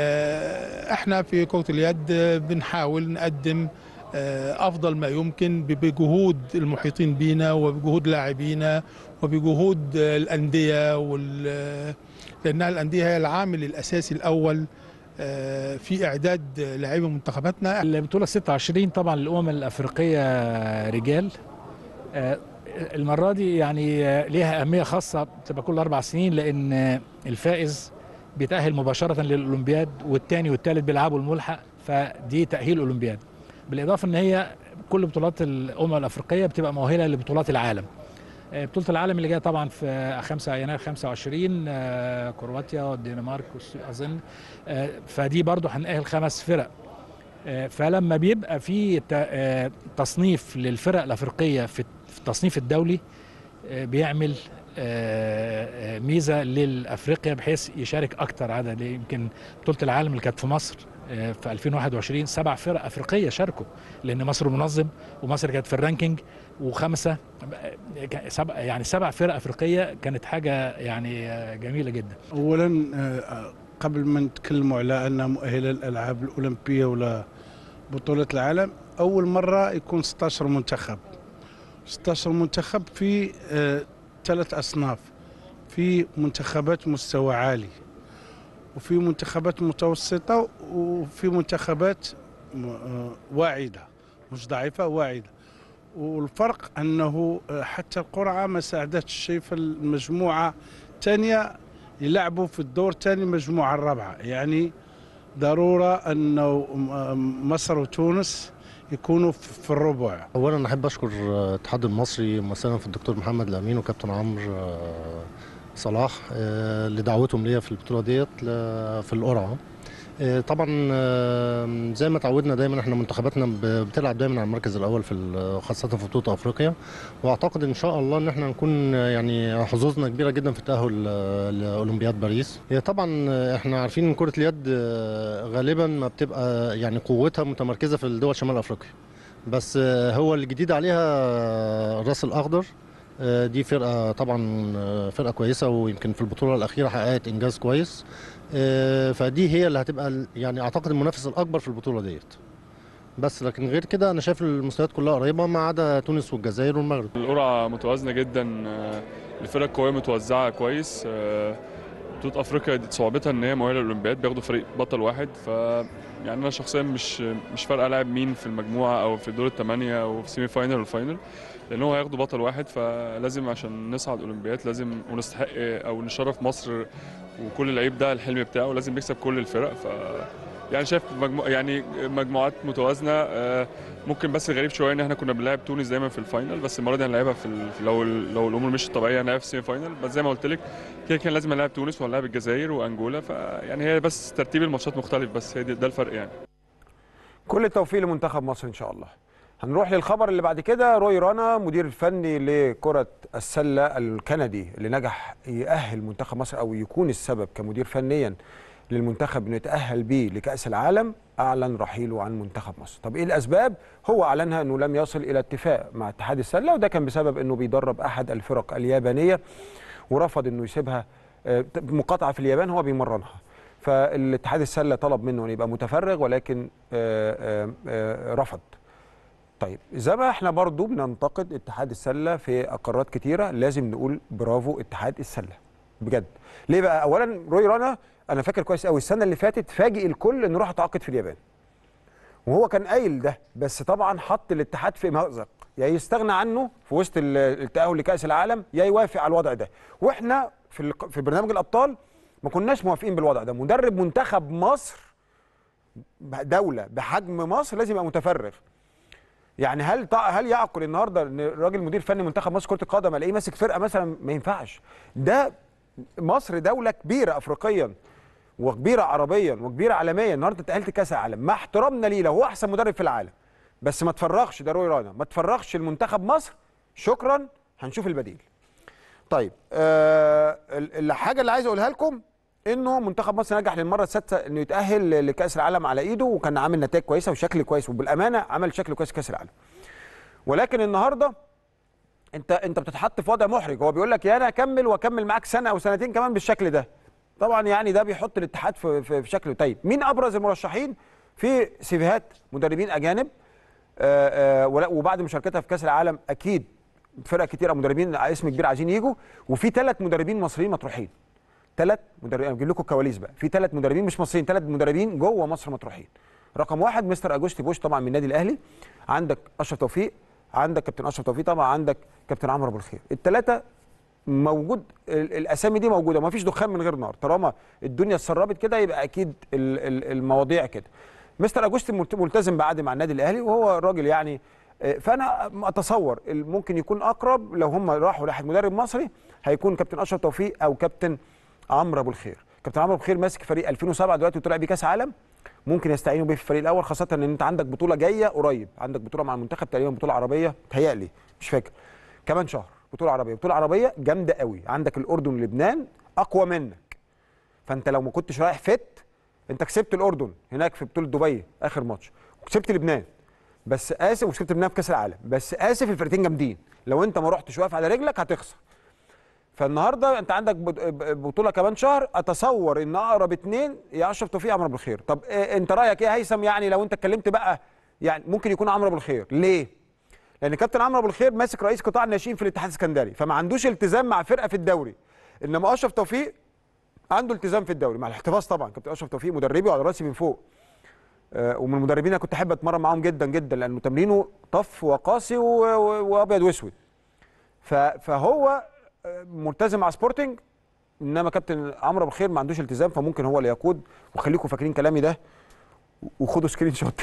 آه، احنا في كره اليد آه، بنحاول نقدم آه، افضل ما يمكن ب- بجهود المحيطين بينا وبجهود لاعبينا وبجهود آه، الانديه وال لانها الانديه هي العامل الاساسي الاول آه، في اعداد لاعبي منتخباتنا البطولة 26 طبعا الأمم الأفريقية رجال آه، المرة دي يعني آه، ليها أهمية خاصة بتبقى كل أربع سنين لأن آه، الفائز بيتأهل مباشرة للأولمبياد والتاني والتالت بيلعبوا الملحق فدي تأهيل أولمبياد بالإضافة إن هي كل بطولات الأمم الأفريقية بتبقى مؤهلة لبطولات العالم آه، بطولة العالم اللي جاية طبعا في 5 يناير 25 آه، كرواتيا والدنمارك والس- أظن آه، فدي برضو هنأهل خمس فرق آه، فلما بيبقى في ت- آه، تصنيف للفرق الافريقيه في في التصنيف الدولي آه، بيعمل آه، آه، ميزه للافريقيا بحيث يشارك اكتر عدد يمكن بطوله العالم اللي كانت في مصر آه، في 2021 سبع فرق افريقيه شاركوا لان مصر منظم ومصر كانت في الرانكينج وخمسه آه، كان سبع يعني سبع فرق افريقيه كانت حاجه يعني آه، جميله جدا اولا آه، قبل ما نتكلموا على انها مؤهله للالعاب الاولمبيه ولا بطوله العالم اول مره يكون 16 منتخب 16 منتخب في آه، ثلاث اصناف في منتخبات مستوى عالي وفي منتخبات متوسطه وفي منتخبات م- آه، واعده مش ضعيفه واعده والفرق انه آه، حتى القرعه ما ساعدتش شيء في المجموعه الثانيه يلعبوا في الدور الثاني المجموعة الرابعة يعني ضرورة أنه م- مصر وتونس يكونوا في في الربع اولا احب اشكر آه، الاتحاد المصري مثلا في الدكتور محمد الامين وكابتن عمرو آه، صلاح آه، لدعوتهم ليا في البطوله ديت ل- في القرعه آه، طبعا آه، زي ما تعودنا دايما احنا منتخباتنا ب- بتلعب دايما على المركز الاول في ال- خاصه في بطوله افريقيا واعتقد ان شاء الله ان احنا نكون آه، يعني حظوظنا كبيره جدا في التاهل آه، لاولمبياد باريس هي طبعا آه، احنا عارفين ان كره اليد آه، غالبا ما بتبقى يعني قوتها متمركزه في الدول شمال افريقيا بس آه، هو الجديد عليها آه، الراس الاخضر آه، دي فرقه طبعا آه، فرقه كويسه ويمكن في البطوله الاخيره حققت انجاز كويس آه، فدي هي اللي هتبقى ال- يعني اعتقد المنافس الاكبر في البطوله ديت بس لكن غير كده انا شايف المستويات كلها قريبه ما عدا تونس والجزائر والمغرب القرعة متوازنة جدا آه، الفرق القوية متوزعة كويس آه، بطوله افريقيا دي صعوبتها ان هي مؤهله للاولمبياد بياخدوا فريق بطل واحد ف يعني انا شخصيا مش مش فارقه لاعب مين في المجموعه او في دور الثمانيه او في سيمي فاينل والفاينل لان هو هياخدوا بطل واحد فلازم عشان نصعد اولمبياد لازم ونستحق او نشرف مصر وكل لعيب ده الحلم بتاعه لازم يكسب كل الفرق ف يعني شايف مجمو... يعني مجموعات متوازنه آه، ممكن بس غريب شويه ان احنا كنا بنلعب تونس دايما في الفاينل بس المره دي هنلعبها في ال... لو لو الامور مش طبيعيه هنلعب في السيمي فاينل بس زي ما قلت لك كده كان لازم نلعب تونس وهنلعب الجزائر وانجولا فيعني هي بس ترتيب الماتشات مختلف بس هي دي ده الفرق يعني كل التوفيق لمنتخب مصر ان شاء الله هنروح للخبر اللي بعد كده روي رانا مدير الفني لكرة السلة الكندي اللي نجح يأهل منتخب مصر أو يكون السبب كمدير فنيا للمنتخب انه يتأهل بيه لكأس العالم أعلن رحيله عن منتخب مصر طب إيه الأسباب؟ هو أعلنها أنه لم يصل إلى اتفاق مع اتحاد السلة وده كان بسبب أنه بيدرب أحد الفرق اليابانية ورفض أنه يسيبها آه، مقاطعة في اليابان هو بيمرنها فالاتحاد السلة طلب منه أن يبقى متفرغ ولكن آه، آه، آه، رفض طيب زي ما احنا برضو بننتقد اتحاد السله في قرارات كتيره لازم نقول برافو اتحاد السله بجد ليه بقى اولا روي رانا انا فاكر كويس قوي السنه اللي فاتت فاجئ الكل انه راح اتعاقد في اليابان وهو كان قايل ده بس طبعا حط الاتحاد في مأزق يا يستغنى عنه في وسط ال- التأهل لكأس العالم يا يوافق على الوضع ده واحنا في الق- في برنامج الأبطال ما كناش موافقين بالوضع ده مدرب منتخب مصر دولة بحجم مصر لازم يبقى متفرغ يعني هل تع- هل يعقل النهارده ان راجل مدير فني منتخب مصر كره القدم الاقيه ماسك فرقه مثلا ما ينفعش ده مصر دوله كبيره افريقيا وكبيره عربيا وكبيره عالميا النهارده اتاهلت كاس العالم مع احترامنا ليه لو هو احسن مدرب في العالم بس ما تفرغش ده روي رانا ما تفرغش المنتخب مصر شكرا هنشوف البديل طيب آه ال- الحاجه اللي عايز اقولها لكم انه منتخب مصر نجح للمره السادسه انه يتاهل لكاس العالم على ايده وكان عامل نتائج كويسه وشكل كويس وبالامانه عمل شكل كويس في كاس العالم ولكن النهارده انت انت بتتحط في وضع محرج هو بيقول لك يا انا اكمل واكمل معاك سنه او سنتين كمان بالشكل ده طبعا يعني ده بيحط الاتحاد في في, في شكله طيب مين ابرز المرشحين في سيفيهات مدربين اجانب آه، آه، ولا- وبعد مشاركتها في كاس العالم اكيد فرق كتير او مدربين اسم كبير عايزين يجوا وفي ثلاث مدربين مصريين مطروحين ثلاث مدربين انا بجيب لكم الكواليس بقى في ثلاث مدربين مش مصريين ثلاث مدربين جوه مصر مطروحين رقم واحد مستر اجوستي بوش طبعا من النادي الاهلي عندك اشرف توفيق عندك كابتن اشرف توفيق طبعا عندك كابتن عمرو ابو الخير الثلاثه موجود ال- الاسامي دي موجوده ما فيش دخان من غير نار طالما الدنيا اتسربت كده يبقى اكيد ال- ال- المواضيع كده مستر اجوستي ملت- ملتزم بعقد مع النادي الاهلي وهو راجل يعني آه، فانا اتصور ال- ممكن يكون اقرب لو هم راحوا ناحيه مدرب مصري هيكون كابتن اشرف توفيق او كابتن عمرو ابو الخير كابتن عمرو ابو الخير ماسك فريق 2007 دلوقتي وطلع بيه كاس عالم ممكن يستعينوا بيه في الفريق الاول خاصه ان انت عندك بطوله جايه قريب عندك بطوله مع المنتخب تقريبا بطوله عربيه تهيألي مش فاكر كمان شهر بطوله عربيه بطوله عربيه جامده قوي عندك الاردن ولبنان اقوى منك فانت لو ما كنتش رايح فت انت كسبت الاردن هناك في بطوله دبي اخر ماتش وكسبت لبنان بس اسف وكسبت لبنان في كاس العالم بس اسف الفرقتين جامدين لو انت ما رحتش واقف على رجلك هتخسر فالنهارده انت عندك بط- ب- بطوله كمان شهر اتصور ان اقرب اتنين يا اشرف توفيق عمرو ابو الخير طب إيه انت رايك ايه يا هيثم يعني لو انت اتكلمت بقى يعني ممكن يكون عمرو ابو الخير ليه لان كابتن عمرو ابو الخير ماسك رئيس قطاع الناشئين في الاتحاد السكندري فما عندوش التزام مع فرقه في الدوري انما اشرف توفيق عنده التزام في الدوري مع الاحتفاظ طبعا كابتن اشرف توفيق مدربي وعلى راسي من فوق آه، ومن المدربين اللي كنت احب اتمرن معاهم جدا جدا لانه تمرينه طف وقاسي و- و- وابيض واسود ف- فهو آه، ملتزم مع سبورتنج انما كابتن عمرو ابو الخير ما عندوش التزام فممكن هو اللي يقود وخليكم فاكرين كلامي ده وخدوا سكرين شوت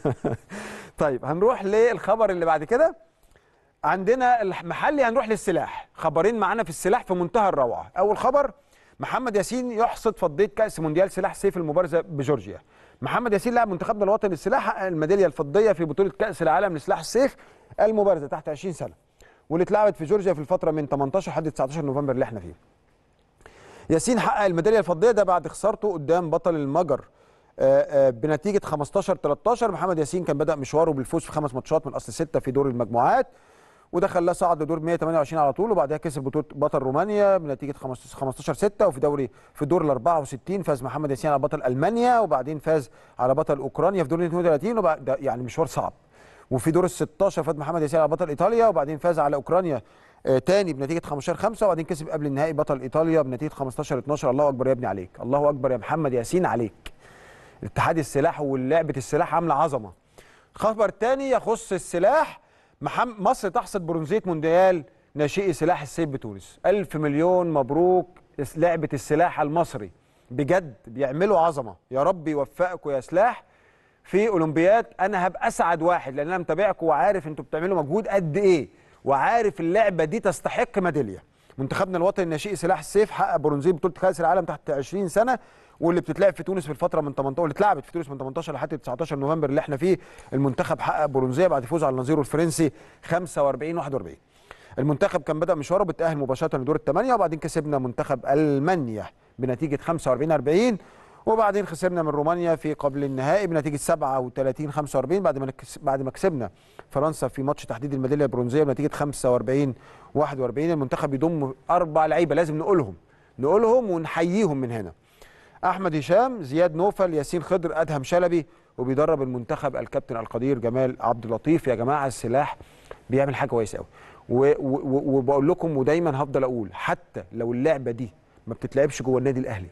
طيب هنروح للخبر اللي بعد كده عندنا المحلي هنروح للسلاح خبرين معانا في السلاح في منتهى الروعه اول خبر محمد ياسين يحصد فضيه كاس مونديال سلاح سيف المبارزه بجورجيا محمد ياسين لاعب منتخبنا الوطني للسلاح حقق الميداليه الفضيه في بطوله كاس العالم لسلاح السيف المبارزه تحت 20 سنه واللي اتلعبت في جورجيا في الفتره من 18 لحد 19 نوفمبر اللي احنا فيه ياسين حقق الميداليه الفضيه ده بعد خسارته قدام بطل المجر آه، آه، بنتيجه 15 13 محمد ياسين كان بدا مشواره بالفوز في خمس ماتشات من اصل سته في دور المجموعات وده خلاه صعد لدور 128 على طول وبعدها كسب بطوله بطل رومانيا بنتيجه 15 6 وفي دوري في دور ال 64 فاز محمد ياسين على بطل المانيا وبعدين فاز على بطل اوكرانيا في دور ال 32 وبعد ده يعني مشوار صعب وفي دور ال 16 فاز محمد ياسين على بطل ايطاليا وبعدين فاز على اوكرانيا آه تاني بنتيجه 15 5 وبعدين كسب قبل النهائي بطل ايطاليا بنتيجه 15 12 الله اكبر يا ابني عليك الله اكبر يا محمد ياسين عليك اتحاد السلاح ولعبه السلاح عامله عظمه خبر تاني يخص السلاح محم... مصر تحصد برونزيه مونديال ناشئي سلاح السيف بتونس ألف مليون مبروك اس- لعبة السلاح المصري بجد بيعملوا عظمة يا رب يوفقكم يا سلاح في أولمبياد أنا هبقى أسعد واحد لأن أنا متابعكم وعارف أنتوا بتعملوا مجهود قد إيه وعارف اللعبة دي تستحق ميدالية منتخبنا الوطني الناشئي سلاح السيف حقق برونزيه بطولة كأس العالم تحت 20 سنة واللي بتتلعب في تونس في الفترة من 18 اللي اتلعبت في تونس من 18 لحد 19 نوفمبر اللي احنا فيه المنتخب حقق برونزيه بعد فوزه على نظيره الفرنسي 45 41 المنتخب كان بدأ مشواره بالتأهل مباشرة لدور الثمانية وبعدين كسبنا منتخب ألمانيا بنتيجة 45 40 وبعدين خسرنا من رومانيا في قبل النهائي بنتيجة 37 45 بعد ما نكس- بعد ما كسبنا فرنسا في ماتش تحديد الميدالية البرونزية بنتيجة 45 41 المنتخب يضم أربع لعيبة لازم نقولهم نقولهم ونحييهم من هنا احمد هشام زياد نوفل ياسين خضر ادهم شلبي وبيدرب المنتخب الكابتن القدير جمال عبد اللطيف يا جماعه السلاح بيعمل حاجه كويسه قوي و- و- وبقول لكم ودايما هفضل اقول حتى لو اللعبه دي ما بتتلعبش جوه النادي الاهلي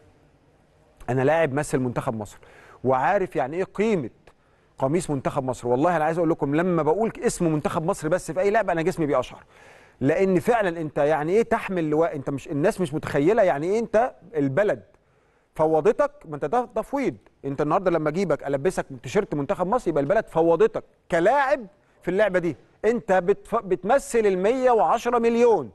انا لاعب مثل منتخب مصر وعارف يعني ايه قيمه قميص منتخب مصر والله انا عايز اقول لكم لما بقول اسم منتخب مصر بس في اي لعبه انا جسمي بيقشعر لان فعلا انت يعني ايه تحمل لواء انت مش الناس مش متخيله يعني ايه انت البلد فوضتك ما انت ده تفويض انت النهارده لما اجيبك البسك تيشيرت منتخب مصر يبقى البلد فوضتك كلاعب في اللعبه دي انت بتف... بتمثل ال 110 مليون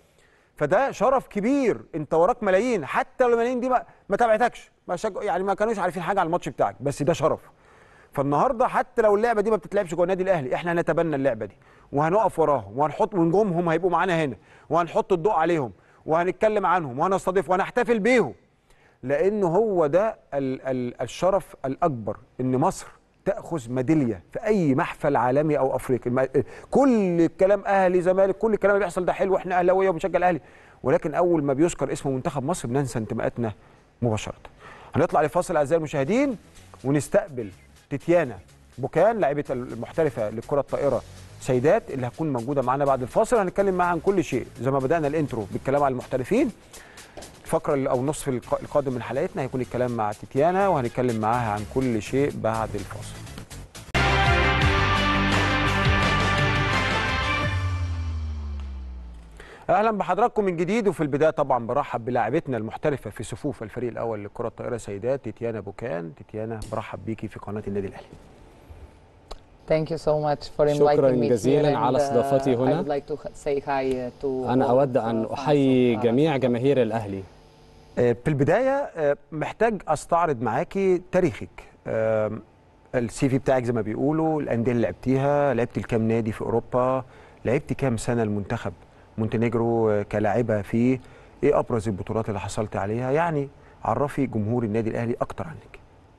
فده شرف كبير انت وراك ملايين حتى لو الملايين دي ما, ما تابعتكش ما شج... يعني ما كانوش عارفين حاجه عن الماتش بتاعك بس ده شرف فالنهارده حتى لو اللعبه دي ما بتتلعبش جوه النادي الاهلي احنا هنتبنى اللعبه دي وهنقف وراهم وهنحط ونجومهم هيبقوا معانا هنا وهنحط الضوء عليهم وهنتكلم عنهم وهنستضيف وهنحتفل بيهم لانه هو ده ال ال الشرف الاكبر ان مصر تاخذ ميداليه في اي محفل عالمي او افريقي الم- كل الكلام اهلي زمالك كل الكلام اللي بيحصل ده حلو احنا اهلاويه وبنشجع الاهلي ولكن اول ما بيذكر اسم منتخب مصر بننسى انتماءاتنا مباشره هنطلع لفاصل اعزائي المشاهدين ونستقبل تتيانا بوكان لاعبه المحترفه للكره الطائره سيدات اللي هتكون موجوده معانا بعد الفاصل هنتكلم معاها عن كل شيء زي ما بدانا الانترو بالكلام على المحترفين الفقره اللي- او النصف الق- القادم من حلقتنا هيكون الكلام مع تيتيانا وهنتكلم معاها عن كل شيء بعد الفاصل اهلا بحضراتكم من جديد وفي البدايه طبعا برحب بلاعبتنا المحترفه في صفوف الفريق الاول للكره الطائره سيدات تيتيانا بوكان تيتيانا برحب بيكي في قناه النادي الاهلي Thank you so much for شكراً inviting me جزيلاً here على and, uh, استضافتي هنا. I would like to say hi uh, to أنا all أود of, أن uh, أحيي fans of, uh, جميع جماهير الأهلي آه، في البدايه آه، محتاج استعرض معاكي تاريخك آم، السي في بتاعك زي ما بيقولوا الانديه اللي لعبتيها لعبت الكام نادي في اوروبا لعبت كام سنه المنتخب مونتينيجرو آه، كلاعبه فيه ايه ابرز البطولات اللي حصلت عليها يعني عرفي جمهور النادي الاهلي اكتر عنك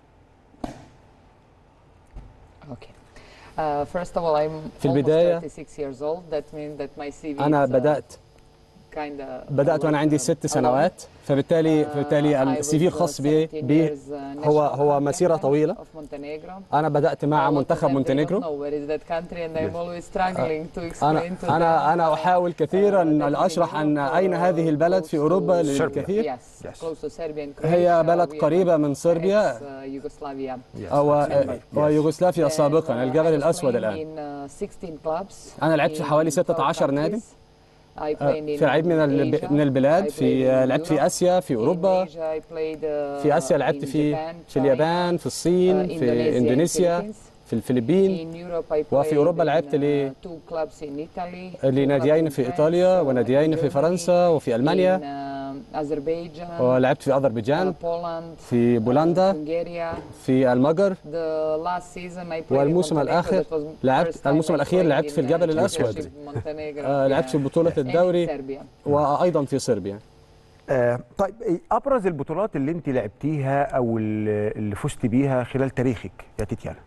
Okay. Uh, first of all, I'm في almost البداية 36 years old. That means that my CV أنا is, uh, بدأت kinda بدأت وأنا عندي ست سنوات فبالتالي فبالتالي السي في الخاص بي, بي هو هو مسيرة طويلة of Montenegro. أنا بدأت مع A lot of منتخب them, they don't مونتينيجرو know where is that country and I'm always struggling to explain أنا to أنا them, أنا uh, أحاول كثيرا that أن أشرح أن أين هذه البلد في أوروبا close to- للكثير Yes, close to Serbia and هي Croatia. بلد We are قريبة من صربيا ex, uh, Yugoslavia. أو ويوغوسلافيا سابقا الجبل I was الأسود playing الآن in, uh, 16 clubs أنا لعبت في in حوالي 12 16 نادي countries. I played في in العديد من الب- Asia. من البلاد I في played in لعبت Europe. في آسيا في In أوروبا Asia, I played, uh, في آسيا لعبت in في Japan, في اليابان في الصين uh, في Indonesia, إندونيسيا Philippines. في الفلبين In Europe, I وفي played أوروبا in, لعبت uh, لي two clubs in Italy, two لناديين clubs in في France, إيطاليا uh, وناديين in في Germany, فرنسا وفي ألمانيا in, uh, Azerbaijan, ولعبت في uh, أذربيجان Poland, في بولندا uh, Bulgaria. في المجر The last season I played in والموسم Montenegro. الآخر That was لعبت first time الموسم I الأخير played لعبت in, في الجبل uh, الأسود Championship Montenegro. آه، لعبت في Yeah. بطولة And in الدوري Serbia. وأيضا في صربيا آه طيب إيه ابرز البطولات اللي انت لعبتيها او اللي اللي فزت بيها خلال تاريخك يا تيتيانا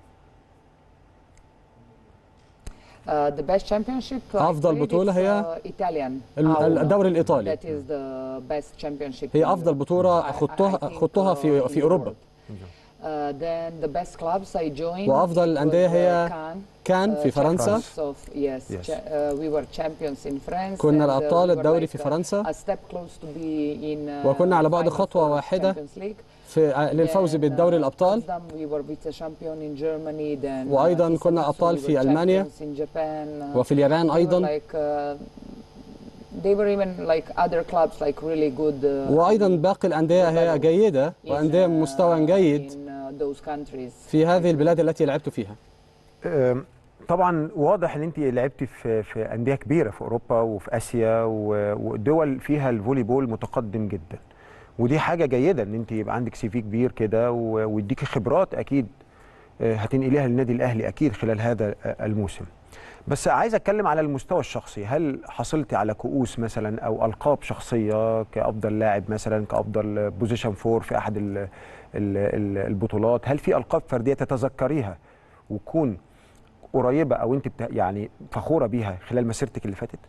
Uh, the best championship I أفضل played بطولة is, هي uh, Italian. ال- Aula. الدوري الإيطالي That is the best championship. هي in أفضل Europe. بطولة I- I- I خضتها think, خضتها uh, في in في the أوروبا world. Uh, then the best clubs I joined. وأفضل it الأندية was, uh, هي Cannes, كان في فرنسا champions of yes, Yes. cha- uh, we were champions in France كنا and, uh, الأبطال we were الدوري like, في uh, فرنسا a step close to be in, uh, وكنا على بعد final خطوة for واحدة Champions League. في للفوز And, بالدوري uh, الأبطال Amsterdam we were vice champion in Germany then وأيضاً uh, كنا Sassuolo أبطال we في were ألمانيا champions in Japan, uh, وفي اليابان they were أيضا like, uh, they were even like other clubs like really good uh, وأيضا باقي الأندية هي جيدة in, وأندية uh, مستوى جيد in uh, those countries. في هذه البلاد التي لعبت فيها أم، طبعا واضح ان انت لعبتي في في انديه كبيره في اوروبا وفي اسيا و- ودول فيها الفولي بول متقدم جدا ودي حاجه جيده ان انت يبقى عندك سي في كبير كده و- ويديكي خبرات اكيد آه، هتنقليها للنادي الاهلي اكيد خلال هذا آه، الموسم بس عايز اتكلم على المستوى الشخصي هل حصلتي على كؤوس مثلا او القاب شخصيه كافضل لاعب مثلا كافضل بوزيشن فور في احد ال- ال- ال- البطولات هل في القاب فرديه تتذكريها وتكون قريبه او انت بتا يعني فخوره بيها خلال مسيرتك اللي فاتت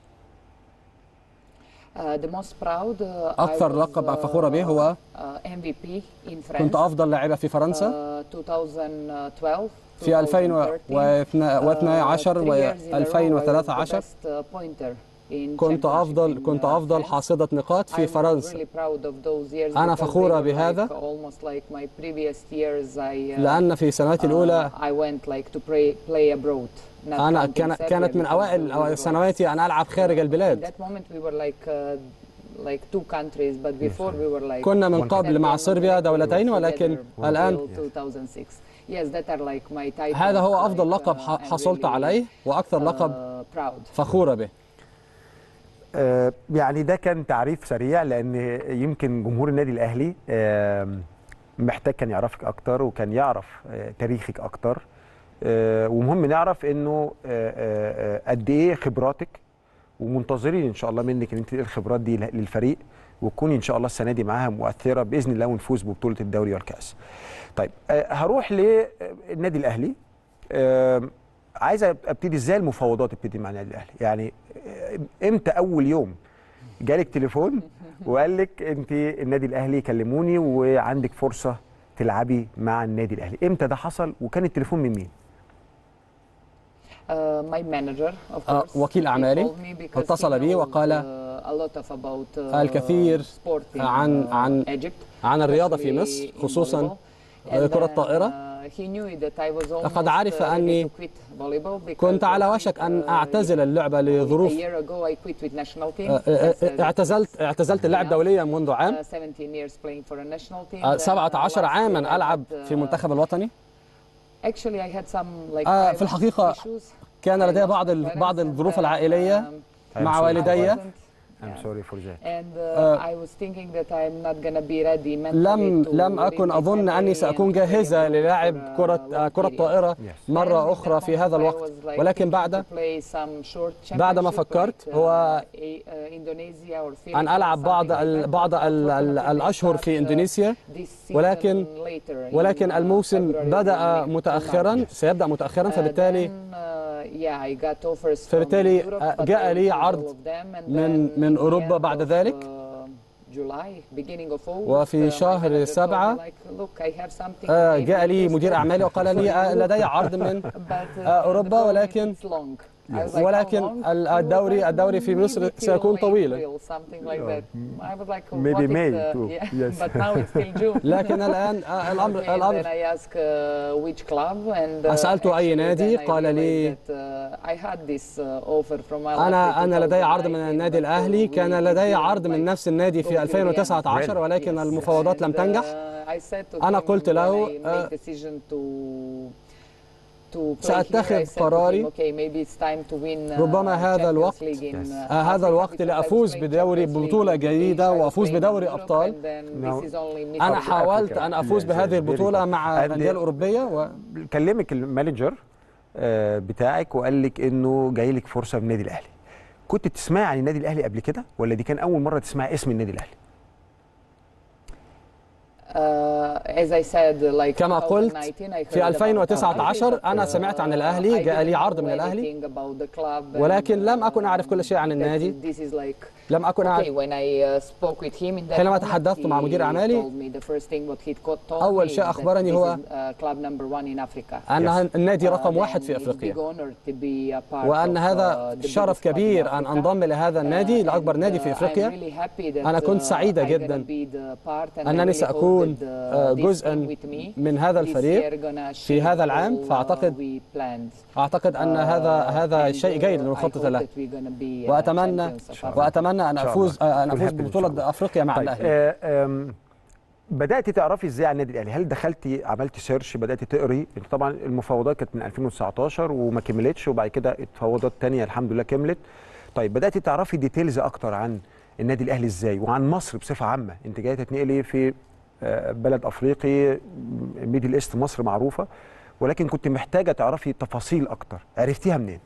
Uh, the most proud uh, I أكثر was, لقب uh, فخورة به هو uh, MVP in France. كنت أفضل لاعبة في فرنسا uh, 2012 في 2012 uh, three years in a row, I was the و2013 best, uh, pointer in كنت championship أفضل in, كنت uh, أفضل France. حاصدة نقاط في I'm فرنسا really proud of those years أنا because فخورة they were بهذا. like almost like my previous years I uh, لأن في سنواتي uh, الأولى I went like to play, play abroad not أنا counting كان Serbia كانت من because أوائل we were, like, سنواتي أن ألعب خارج At البلاد that moment we were like uh, like two countries but before we were like كنا من seven قبل مع or صربيا eight دولتين together ولكن الآن until 2006 yes that are like my titles هذا هو like, أفضل لقب uh, ح- I'm حصلت really, عليه وأكثر لقب uh, proud فخورة به آه، يعني ده كان تعريف سريع لان يمكن جمهور النادي الاهلي آم، محتاج كان يعرفك اكتر وكان يعرف آه، تاريخك اكتر آه، ومهم نعرف انه آه، آه، آه، قد ايه خبراتك ومنتظرين ان شاء الله منك ان انت تنقل الخبرات دي ل- للفريق وتكوني ان شاء الله السنه دي معاها مؤثره باذن الله ونفوز ببطوله الدوري والكاس. طيب آه، هروح للنادي الاهلي آم، عايز ابتدي ازاي المفاوضات تبتدي مع النادي الاهلي يعني آه، امتى اول يوم جالك تليفون وقال لك انت النادي الاهلي كلموني وعندك فرصه تلعبي مع النادي الاهلي امتى ده حصل وكان التليفون من مين uh, my manager of آه، course وكيل he أعمالي called me because اتصل he بي knows, وقال uh, a lot of about, uh, الكثير sport in, عن uh, عن Egypt عن الرياضة في especially مصر in خصوصا volleyball. كرة And then, الطائرة uh, he knew that I was لقد almost, عرف uh, ready أني to quit volleyball because كنت على I وشك think, أن uh, أعتزل اللعبة a لظروف year ago I quit with national team. آه، آه، That's, uh, اعتزلت اعتزلت اللعب enough. دوليا منذ عام Uh, 17 years playing for a national team. آه، Then, uh, 17 last year عاما I ألعب had, في uh, المنتخب الوطني Actually I had some like آه، في private الحقيقة issues. كان I لدي lost بعض my ال- بعض parents and, الظروف uh, العائلية um, مع I'm sorry. والدي I wasn't- I'm yeah. sorry for that And uh, آه، I was thinking that I'm not gonna be ready mentally لم to لم leave أكن my أظن أني family سأكون and play جاهزة abroad للعب for a كرة long آه، كرة period. طائرة Yes. مرة Then أخرى at في that هذا moment I الوقت was like ولكن thinking بعد to play some short بعد ما championship فكرت like, هو uh, A- uh, Indonesia or أن Philippines, ألعب بعض something like ال- that. بعض But ال- ال- unfortunately they الأشهر start, في uh, إندونيسيا this season ولكن later in, ولكن uh, الموسم February بدأ or May. متأخرا سيبدأ متأخرا Uh, فبالتالي then, uh, yeah, I got offers from فبالتالي، Europe, آه، but جاء I لي refused عرض all of them, and من- then من in the أوروبا end بعد of, ذلك. uh, July, beginning of August, وفي uh, my شهر manager told me, سبعة، like, "Look, I have something آه، maybe جاء لي interested مدير أعمالي وقال لي آه، لدي عرض من but, uh, آه، أوروبا the problem is ولكن it's long. I was like, ولكن "How long?" ال- He was الدوري- like, الدوري في مصر "Maybe till سيكون late طويلا. April," something like that. I was like, Maybe "What is May the-" too. Yeah, Yes. but now it's still June. لكن الآن آه، الأمر Okay, and then الأمر I asked uh, which club and uh, سألت أي actually نادي، then I قال لي- realized that, uh, I had this uh, offer from Al أنا Ahly أنا لدي عرض 2019, من النادي but, uh, الأهلي we كان لدي didn't عرض من like نفس النادي go في till the end. 2019 ولكن Yes. المفاوضات لم And, تنجح uh, I said to أنا him قلت when له، I آه، made decision to to play سأتخذ here, I said to قراري. him, okay, maybe it's time to win, uh, ربما هذا Champions الوقت- League in, Yes. uh, آه، هذا Africa الوقت because I was لأفوز playing بدوري Champions League ببطولة in جديدة Asia, I was وأفوز playing بدوري in Europe, أبطال. and then No. this is only missing أنا South حاولت Africa. أن أفوز Yes, بهذه yes, very البطولة good. مع And الأندية الأوروبية و... كلمك المانجر آه، بتاعك وقال لك انه جاي لك فرصه من النادي الاهلي كنت تسمعي عن النادي الاهلي قبل كده ولا دي كان اول مره تسمعي اسم النادي الاهلي Uh, as I said, like كما قلت 2019, I heard في about 2019 Al Ahly, أنا but, سمعت عن uh, الأهلي I جاء لي didn't عرض know من الأهلي anything about the club ولكن and, لم أكن uh, أعرف كل شيء عن that النادي This is like لم أكن Okay, أعرف when I uh, spoke with him in that حينما moment, تحدثت مع مدير he أعمالي، told me the first thing what he co- told أول me شيء is that أخبرني this هو is, uh, club number one in Africa. أن النادي رقم Uh, واحد then في it's أفريقيا big honor to be a part وأن of, هذا uh, the شرف biggest club in كبير أن Africa. أنضم لهذا النادي Uh, لأكبر and, نادي uh, في I'm أفريقيا really happy that, أنا كنت uh, سعيدة I'm gonna جدا be the part and I أنني really hope سأكون that, uh, آه، this جزءا team with me من هذا this year الفريق gonna في achieve هذا العام all, uh, فأعتقد we planned. أعتقد أن هذا هذا and, شيء uh, جيد I لنخطط hope له that we're gonna be, uh, وأتمنى champions of Africa. وأتمنى أن إن شاء أفوز الله. أن We'll أفوز happen إن شاء ببطولة الله. أفريقيا مع طيب الأهلي آه، آم، بداتي تعرفي ازاي عن النادي الاهلي هل دخلتي عملتي سيرش بداتي تقري انت طبعا المفاوضات كانت من 2019 وما كملتش وبعد كده التفاوضات تانية الحمد لله كملت طيب بداتي تعرفي ديتيلز اكتر عن النادي الاهلي ازاي وعن مصر بصفه عامه انت جايه تتنقلي في آه، بلد افريقي ميدل ايست مصر معروفه ولكن كنت محتاجه تعرفي تفاصيل اكتر عرفتيها منين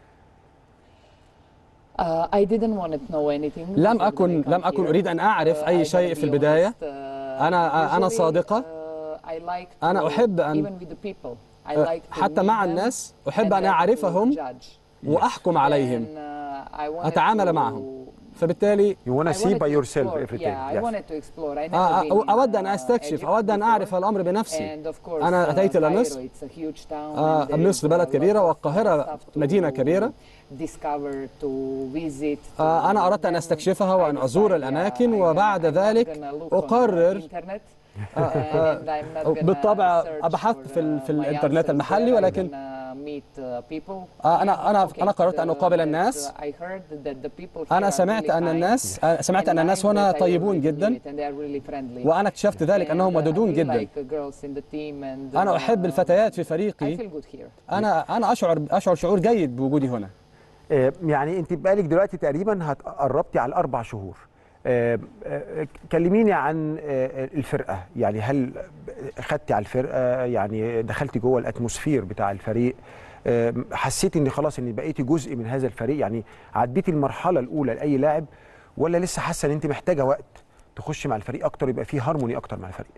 Uh, I didn't want to know anything. لم before I أكن come لم أكن here. أريد أن أعرف Uh, أي I شيء gotta في be البداية honest, uh, أنا أنا usually, صادقة uh, I like to- أنا أحب أن- even with the people, I أه، like to حتى meet مع them الناس أحب and أن then to أعرفهم judge. وأحكم عليهم And, uh, I wanted أتعامل to- معهم فبالتالي You wanna I see wanted by to yourself explore. everything. Yeah, I Yes. wanted to explore. I never آه، been آه، in, أود أن uh, أستكشف Egypt أود أن before. أعرف الأمر بنفسي And of course, أنا uh, أتيت إلى Cairo, مصر it's a huge town آه، and there مصر is بلد a كبيرة lot of والقاهرة stuff to مدينة كبيرة discover, to visit, آه، أنا to- أردت أن then استكشفها I وأن أزور decide, الأماكن yeah, I وبعد gonna- I'm not ذلك gonna look on the أقرر internet, آه، آه، and I'm not gonna بالطبع search بحثت for, في ال- uh, في my الإنترنت answers المحلي there. I'm ولكن gonna meet, uh, people. آه، أنا أنا Okay, أنا قررت أن the- أقابل that, الناس uh, I heard that the people here أنا are سمعت really أن kind الناس آه، سمعت and أن الناس nice هنا that I طيبون really جدا believe it and they are really friendly. وأنا اكتشفت ذلك أنهم And, uh, I ودودون really جدا like the girls in the team and, أنا uh, أحب الفتيات في I فريقي feel good here. أنا أنا أشعر أشعر شعور جيد بوجودي هنا آه، يعني انت بقالك دلوقتي تقريبا هت- قربتي على الاربع شهور آه، آه، كلميني عن آه، الفرقه يعني هل خدتي على الفرقه يعني دخلتي جوه الاتموسفير بتاع الفريق آه، حسيتي ان خلاص ان بقيتي جزء من هذا الفريق يعني عديتي المرحله الاولى لاي لاعب ولا لسه حاسه ان انت محتاجه وقت تخشي مع الفريق اكتر يبقى فيه هارموني اكتر مع الفريق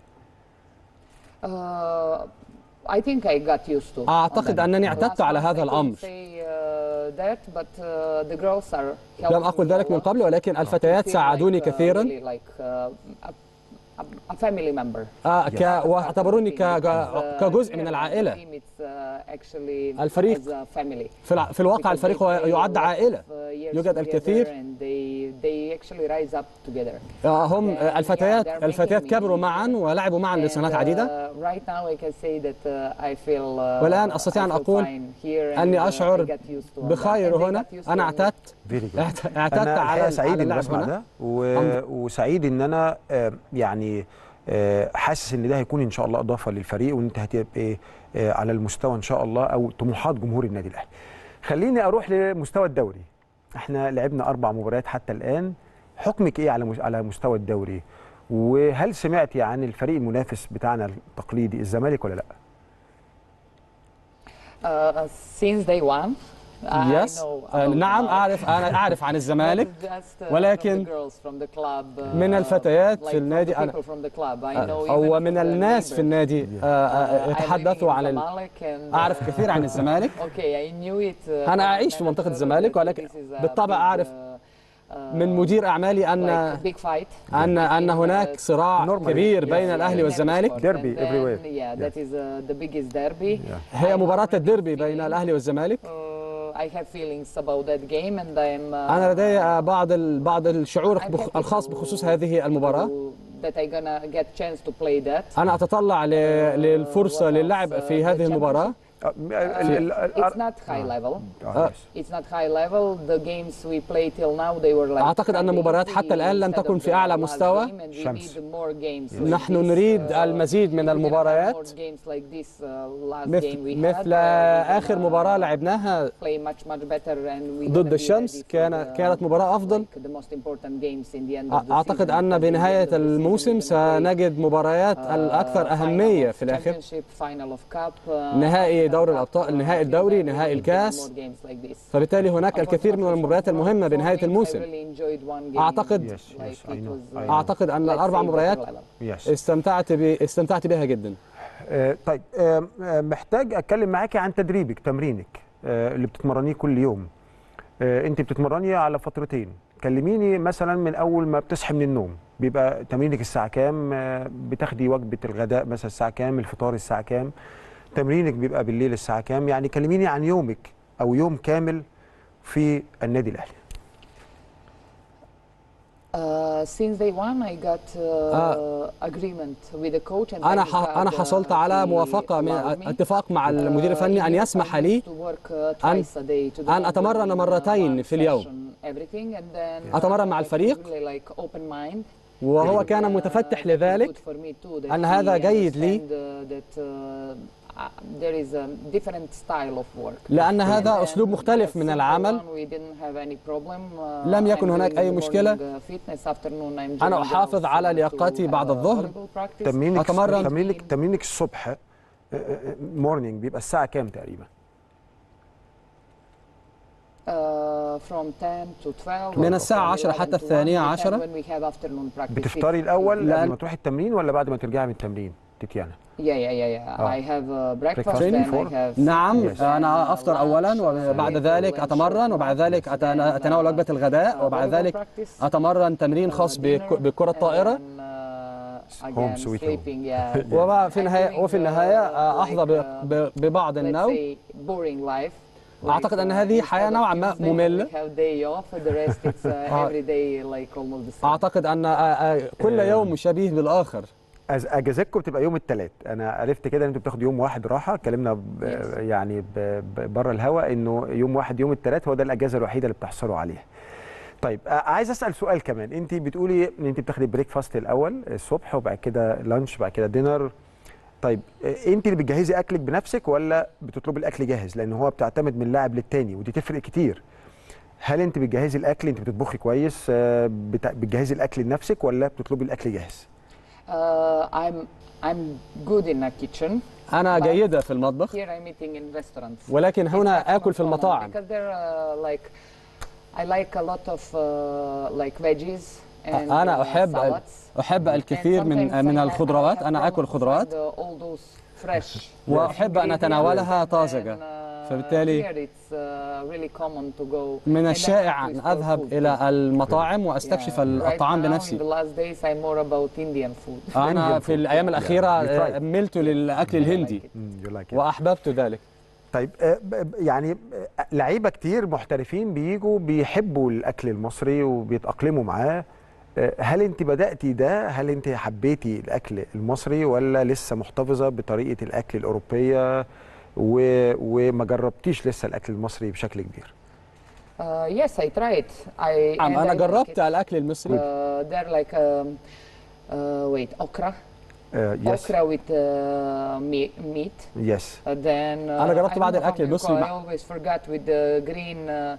Uh, I think I got used to. أعتقد on that. أنني اعتدت Last على month هذا I couldn't الأمر. say, uh, that, but, uh, the girls are لم helping أقل me ذلك a من lot. قبل ولكن الفتيات I feel ساعدوني like, uh, كثيرا really like, uh, a, a- a family member. آه، ك... واعتبروني ك... Because, uh, كجزء من here العائلة the team, it's, uh, actually الفريق as a family. في, الع... في الواقع Because الفريق they هو play يعد a lot عائلة of, uh, years يوجد together الكثير and they, they actually rise up together. آه، هم And, آه، yeah, الفتيات they're الفتيات making me كبروا معا ولعبوا معا لسنوات And, عديدة uh, right now I can say that uh, I feel uh, والآن أستطيع أن I feel أقول fine here أني and, uh, أشعر I got used to all that. بخير And they هنا got used أنا to me. اعتدت فيري جود اعت- اعتدت انا على الحقيقه سعيد على اني اللعب بسمع هنا ده و... وسعيد ان انا آه، يعني آه، حاسس ان ده هيكون ان شاء الله اضافه للفريق وانت هتبقى آه، على المستوى ان شاء الله او طموحات جمهور النادي الاهلي خليني اروح لمستوى الدوري احنا لعبنا اربع مباريات حتى الان حكمك ايه على مس- على مستوى الدوري وهل سمعتي عن الفريق المنافس بتاعنا التقليدي الزمالك ولا لا Uh, since day one I يس know آه، about نعم Zamalek. أعرف أنا أعرف عن الزمالك Not just, uh, ولكن from the girls from the club, uh, من الفتيات like في النادي from the أنا people from the club. I know أو even من from the الناس في neighbors. النادي آه، آه، Uh, I'm يتحدثوا living in عن ال... Zamalek and, uh, أعرف كثير عن الزمالك Okay, I knew it, uh, أنا from أعيش في manager منطقة that الزمالك ولكن this is a بالطبع big, أعرف uh, uh, من مدير أعمالي أن like a big fight أن أن between, هناك uh, صراع Normally. كبير Yes, بين yes, الأهلي in والزمالك every sport. Derby And then, everywhere. Yeah, that is uh, the biggest derby. هي I مباراة have الديربي feelings, بين الأهلي والزمالك uh, I have feelings about that game and I'm uh, أنا لدي آه، بعض ال... بعض الشعور I'm بخ- happy الخاص to- بخصوص هذه المباراة to- that I gonna get chance to play that. أنا أتطلع ل... للفرصة what للعب else? في Uh, هذه the المباراة آه، ال- ال- It's ال- not high level. آه، yes. It's not high level. The games we played till now they were like أعتقد أن kinda المباريات easy حتى الآن لم instead تكن of في the أعلى last مستوى. game and we شمس. need more games like نحن this, نريد uh, المزيد من we didn't have المباريات more games like this, uh, last game مثل we مثل had. Uh, we آخر gonna مباراة لعبناها play much much better and we ضد gonna be الشمس ready for كان the- كانت مباراة أفضل like the most important games in the end of the أعتقد season, أن because in the end بنهاية of the season الموسم we're gonna play, سنجد مباريات uh, الأكثر final أهمية of في الآخر championship, final of cup, uh, نهائي final دوري cup, الأبطال uh, نهائي till الدوري then we نهائي need الكاس more games like this. فبالتالي هناك الكثير من المباريات المهمة بنهاية الموسم أعتقد أعتقد Yes, yes, I know, I know. أعتقد أن الأربع مباريات Yes. استمتعت ب... استمتعت بها جدا آه، طيب آه، آه، محتاج اتكلم معاكي عن تدريبك تمرينك آه، اللي بتتمرنيه كل يوم آه، انت بتتمرني على فترتين كلميني مثلا من اول ما بتصحي من النوم بيبقى تمرينك الساعه كام آه، بتاخدي وجبه الغداء مثلا الساعه كام الفطار الساعه كام تمرينك بيبقى بالليل الساعه كام يعني كلميني عن يومك او يوم كامل في النادي الاهلي Uh, since day one, I got uh, آه. agreement with the coach and انا then ح... he انا had, uh, حصلت على he موافقه من allowed me, اتفاق مع المدير الفني ان uh, يسمح I لي used to work, uh, أن- twice a day to أن do أتمرن one, uh, مرتين one في اليوم. session, everything, and then أتمرن I مع had الفريق. really like open mind. وهو And, كان uh, متفتح that was لذلك good for me too, that أن he هذا جيد لي. understand, uh, that, uh, uh, there is a different style of work. لأن هذا And أسلوب then, مختلف yes, من since day العمل one we didn't have any problem. Uh, لم يكن I'm هناك doing أي the مشكلة. morning, uh, fitness, afternoon I'm أنا joining أحافظ girls, على uh, لياقتي to بعد have a الظهر. volleyball practice. تمرينك أتمرن. تمرينك تمرينك الصبح مورنينج بيبقى الساعه كام تقريبا Uh, from 10 to 12 من or الساعة from 10 حتى 11 to 1, الثانية depend عشرة. when we have afternoon practice. بتفطري If- الاول قبل لأن- ما تروحي التمرين ولا بعد ما ترجعي من التمرين تتيانا Yeah, yeah, yeah, yeah. آه. I have uh, breakfast Training and for- I have نعم food أنا and أفطر lunch, أولا uh, وبعد for ذلك lunch أتمرن وبعد ذلك then, أت- uh, أتناول وجبة الغداء uh, وبعد volleyball ذلك practice, أتمرن تمرين uh, خاص بك- dinner, بالكرة and الطائرة then, uh, Home again sweet home. sleeping, yeah. وفي I'm النهاية doing, وفي uh, النهاية آه، أحظى like, ب- uh, ب- ببعض let's النوم say boring life. أعتقد أن هذه حياة نوعا ما مملة. We have day off, the rest it's uh, آه. every day like almost the same. أعتقد أن آه، آه، كل يوم شبيه بالآخر أز- اجازتكم بتبقى يوم الثلاث انا عرفت كده ان انتوا بتاخدوا يوم واحد راحه اتكلمنا ب- Yes. يعني بره الهوا انه يوم واحد يوم الثلاث هو ده الاجازه الوحيده اللي بتحصلوا عليها طيب آه، عايز اسال سؤال كمان انت بتقولي ان انت بتاخدي بريك فاست الاول الصبح وبعد كده لانش بعد كده دينر طيب آه، انت اللي بتجهزي اكلك بنفسك ولا بتطلبي الاكل جاهز لان هو بتعتمد من لاعب للتاني ودي تفرق كتير هل انت بتجهزي الاكل انت بتطبخي كويس آه، بت- بتجهزي الاكل لنفسك ولا بتطلبي الاكل جاهز Uh, I'm I'm good in a kitchen. أنا But جيدة في المطبخ Here I'm eating in restaurants. ولكن It's هنا much آكل more في common المطاعم Because they're uh, like I like a lot of uh, like veggies and أنا uh, أحب ال- salads. أحب And الكثير من sometimes من I ha- الخضروات I have أنا آكل problems to خضروات find, uh, all those fresh وأحب أن ingredients. أتناولها And, طازجة uh, فبالتالي here it's uh, really common to go من and I الشائع have to أن explore أذهب food إلى too. المطاعم وأستكشف Yeah. الطعام right now, in بنفسي the last days I'm more about Indian food. أنا Indian في food. الأيام Yeah. الأخيرة You آه، tried. ملت للأكل الهندي Mm, you like it. وأحببت ذلك طيب آه، ب- ب- يعني آه، لعيبه كتير محترفين بيجوا بيحبوا الاكل المصري وبيتاقلموا معاه آه، هل انت بداتي ده هل انت حبيتي الاكل المصري ولا لسه محتفظه بطريقه الاكل الاوروبيه و... وما جربتيش لسه الاكل المصري بشكل كبير Uh, yes, I tried. I نعم and أنا I like جربت it. الأكل المصري Uh, they're like um, uh, wait okra, يس okra with uh, meat. meat. يس Uh, then uh, أنا جربت I don't بعض know how الأكل you المصري call- I مع- always forgot with the green. Uh,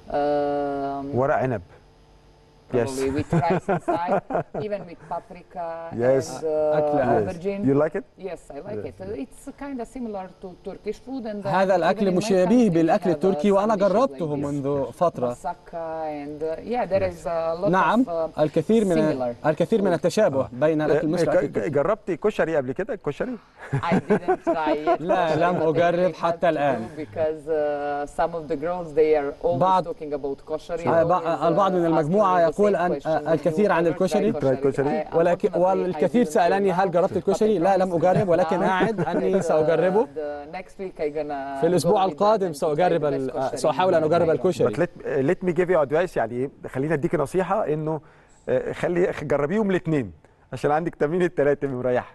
um, ورق عنب يس probably with rice inside, even with paprika Yes. and uh, أكل- aubergine. You like it? Yes, I like Yes, it. Uh, It's kind of similar to Turkish food and هذا uh, الأكل even in my مشابه country we بالأكل have, uh, التركي وأنا some dishes like جربته this. منذ فترة Moussaka and uh, yeah, there is a lot نعم of uh, الكثير من similar الكثير من التشابه بين الأكل المصري والأكل آه، التركي جربتي كشري قبل كده الكشري I didn't try yet. لا، but لم I أجرب have حتى to الآن. do Because uh, some of the girls they are always بعض- talking about kosher. آه، بع- البعض من المجموعة يقول أن آه، الكثير عن الكشري الكشري؟ ولكن والكثير سألني هل جربت الكشري لا لم أجرب ولكن أعد أني سأجربه في الأسبوع القادم سأجرب ال- سأحاول أن أجرب But الكشري let, let me give you advice يعني إيه؟ خليني اديكي نصيحه انه آه، خلي جربيهم الاثنين عشان عندك تمرين الثلاثه مريح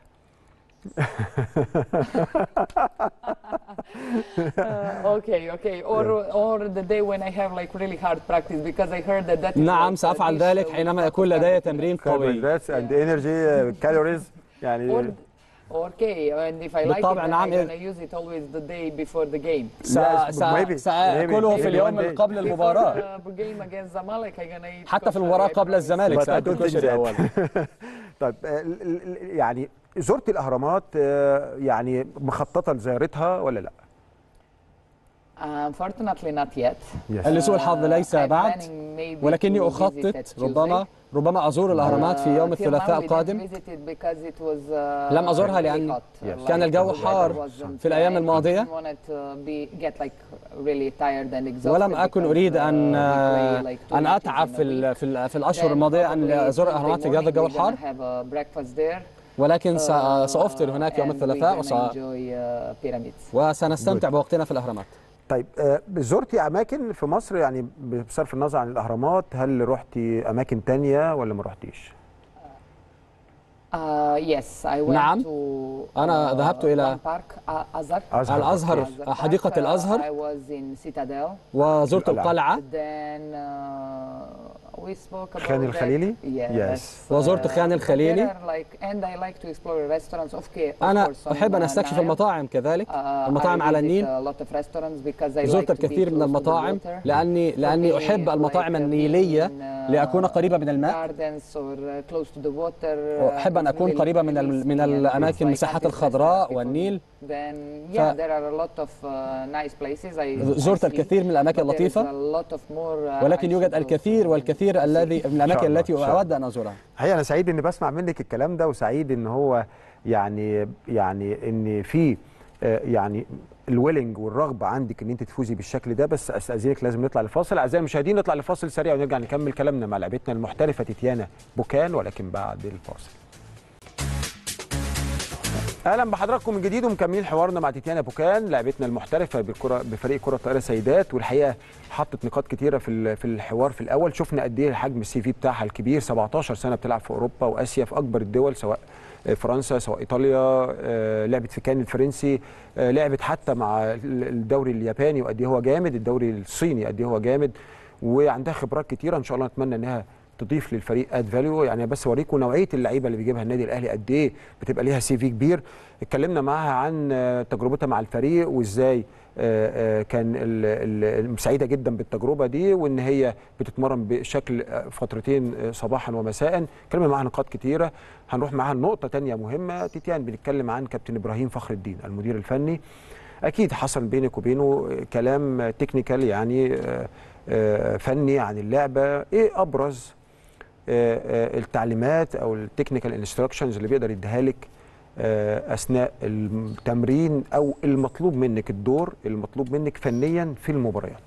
okay, okay. Or or the day when I have like really hard practice because I heard that that is نعم like a سأفعل dish ذلك with حينما lots of يكون لدي carbohydrates. تمرين قوي carbohydrates and energy uh, calories Or, يعني okay, and if I like it, بالطبع، then نعم. I'm gonna use it always the day before the game. سأ- Yes, سأ- maybe, سأكله maybe, في maybe اليوم one day. قبل المباراة Before the game against Zamalek, I'm gonna eat حتى في kosher, المباراة I قبل promise. الزمالك But I سأكل don't think كشري that. أولا طيب آه، ال- ال- ال- يعني زرت الاهرامات آه، يعني مخططه لزيارتها ولا لا؟ Unfortunately not yet. Yes. لسوء الحظ ليس I'm بعد planning maybe ولكني to visit أخطط at ربما Tuesday. ربما أزور الأهرامات في يوم Uh, till now الثلاثاء we didn't القادم visit it because it was, uh, لم أزورها really لأن hot. Yes. كان Like الجو the weather حار wasn't في الأيام nice. الماضية. I didn't want it to be, get like really tired and exhausted ولم أكن because, أريد uh, أن we play like two أن matches أتعب in a في ال- week. في ال- في الأشهر Then الماضية أن probably أزور Tuesday الأهرامات في هذا morning الجو we're gonna الحار have a breakfast there. ولكن س- Uh, سأفطر هناك يوم and we're الثلاثاء gonna وس... enjoy, uh, pyramids. وسنستمتع بوقتنا في الأهرامات طيب آه، زرتي اماكن في مصر يعني بصرف النظر عن الاهرامات هل رحتي اماكن تانية ولا ما رحتيش Uh, yes, I went نعم. to أنا uh, ذهبت إلى one park, uh, Azhar. أزهر. الأزهر Azhar حديقة Park. Uh, الأزهر I was in Citadel. وزرت القلعة. القلعة Then uh, we spoke about خان that. الخليلي؟ Yes. Yes. وزرت خان but الخليلي. there are like, and I like to explore restaurants. Of course, أنا of course, on, أحب أن uh, أستكشف Nile. المطاعم كذلك Uh, المطاعم I على visit النيل a lot of restaurants because I زرت like to be الكثير من close to the المطاعم water. لأني For لأني me, أحب المطاعم like, uh, النيلية being in, uh, لأكون قريبة من الماء gardens or uh, close to the water, uh, أحب أن is أكون really قريبة من ال- released من me and it's الأماكن like المساحات anti-stress الخضراء therapy for والنيل me. Then yeah, there are a lot of uh, nice places. I زرت I see, الكثير من الأماكن but there is اللطيفة a lot of more, uh, ولكن I يوجد should الكثير also والكثير see. الذي من الأماكن الله، التي إن شاء الله. أود أن أزورها الحقيقه انا سعيد اني بسمع منك الكلام ده وسعيد ان هو يعني يعني ان في آه، يعني الويلنج والرغبه عندك ان انت تفوزي بالشكل ده بس استاذنك لازم نطلع لفاصل اعزائي المشاهدين نطلع لفاصل سريع ونرجع نكمل كلامنا مع لعبتنا المحترفه تيتيانا بوكان ولكن بعد الفاصل اهلا بحضراتكم من جديد ومكملين حوارنا مع تيتيانا بوكان لاعبتنا المحترفه بالكره بفريق كره الطائره سيدات والحقيقه حطت نقاط كتيره في ال- في الحوار في الاول شفنا قد ايه حجم السي في بتاعها الكبير 17 سنه بتلعب في اوروبا واسيا في اكبر الدول سواء فرنسا سواء ايطاليا آه، لعبت في كان الفرنسي آه، لعبت حتى مع ال- الدوري الياباني وقد ايه هو جامد الدوري الصيني قد ايه هو جامد وعندها خبرات كتيره ان شاء الله نتمنى انها تضيف للفريق اد فاليو يعني بس اوريكم نوعيه اللعيبه اللي بيجيبها النادي الاهلي قد ايه بتبقى ليها سي في كبير اتكلمنا معاها عن آه، تجربتها مع الفريق وازاي آه، آه، كان ال- ال- سعيده جدا بالتجربه دي وان هي بتتمرن بشكل آه، فترتين آه، صباحا ومساء اتكلمنا معاها نقاط كتيره هنروح معاها نقطه تانية مهمه تيتيان بنتكلم عن كابتن ابراهيم فخر الدين المدير الفني اكيد حصل بينك وبينه كلام تكنيكال يعني آه، آه، فني عن اللعبه ايه ابرز آه، آه، التعليمات او التكنيكال انستراكشنز اللي بيقدر يديها لك آه، اثناء التمرين او المطلوب منك الدور المطلوب منك فنيا في المباريات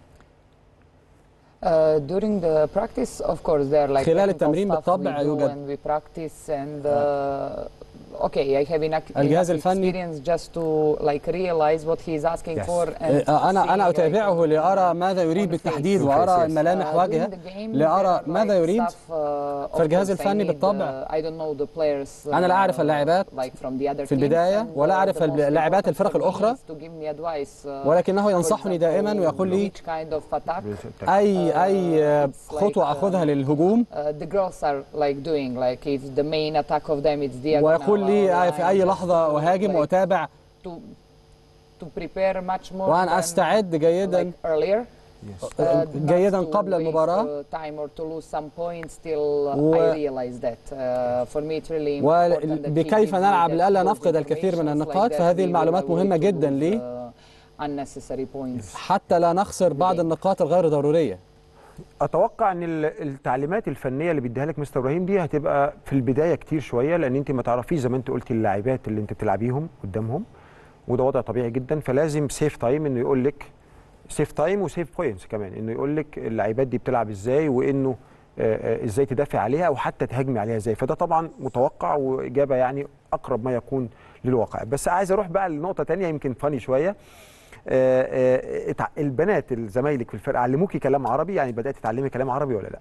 Uh, during the practice, of course, there are like خلال technical التمرين stuff بالطبع we do يوجد- when we practice and uh, okay, I have enough, الجهاز enough الفني- experience just to like realize what he's asking Yes. for and آه، أنا see, أنا like, أتابعه لأرى ماذا يريد on the بالتحديد face. وأرى Yes. الملامح Uh, وجهه during the game, لأرى there are, ماذا like, يريد. stuff, uh, of فالجهاز course, I الفني need, بالطبع. uh, I don't know the players, أنا لا أعرف uh, اللاعبات like from the other في البداية teams and, ولا uh, أعرف the most اللاعبات important الفرق for me الأخرى. is to give me advice, uh, ولكنه for ينصحني example, دائما ويقول لي which kind of attack أي أي آه، it's like, خطوة أخذها um, للهجوم Uh, the girls are like doing like if the main attack of them is diagonal ويقول لي or آه، في أي line, لحظة just to, أهاجم like, وأتابع to to prepare much more وأن than, أستعد جيدا like earlier Uh, آه، not جيدا to قبل waste, المباراة uh, time or to lose some points till uh, و- I realize that uh, for me it's really important that he وبكيف gives me نلعب that لئلا those نفقد الكثير من informations النقاط like that فهذه we will المعلومات avoid مهمة to جدا lose, لي uh, unnecessary points حتى لا نخسر بعض النقاط الغير ضرورية اتوقع ان ال- التعليمات الفنيه اللي بيديها لك مستر ابراهيم دي هتبقى في البدايه كتير شويه لان انت ما تعرفيش زي ما انت قلتي اللاعبات اللي انت بتلعبيهم قدامهم وده وضع طبيعي جدا فلازم سيف تايم انه يقول لك سيف تايم وسيف بوينتس كمان انه يقول لك اللاعبات دي بتلعب ازاي وانه آه، آه، ازاي تدافع عليها او حتى تهاجمي عليها ازاي فده طبعا متوقع واجابه يعني اقرب ما يكون للواقع بس عايز اروح بقى لنقطه تانية يمكن فاني شويه آه، آه، اتع- البنات اللي زمايلك في الفرقه علموكي كلام عربي يعني بدات تتعلمي كلام عربي ولا لا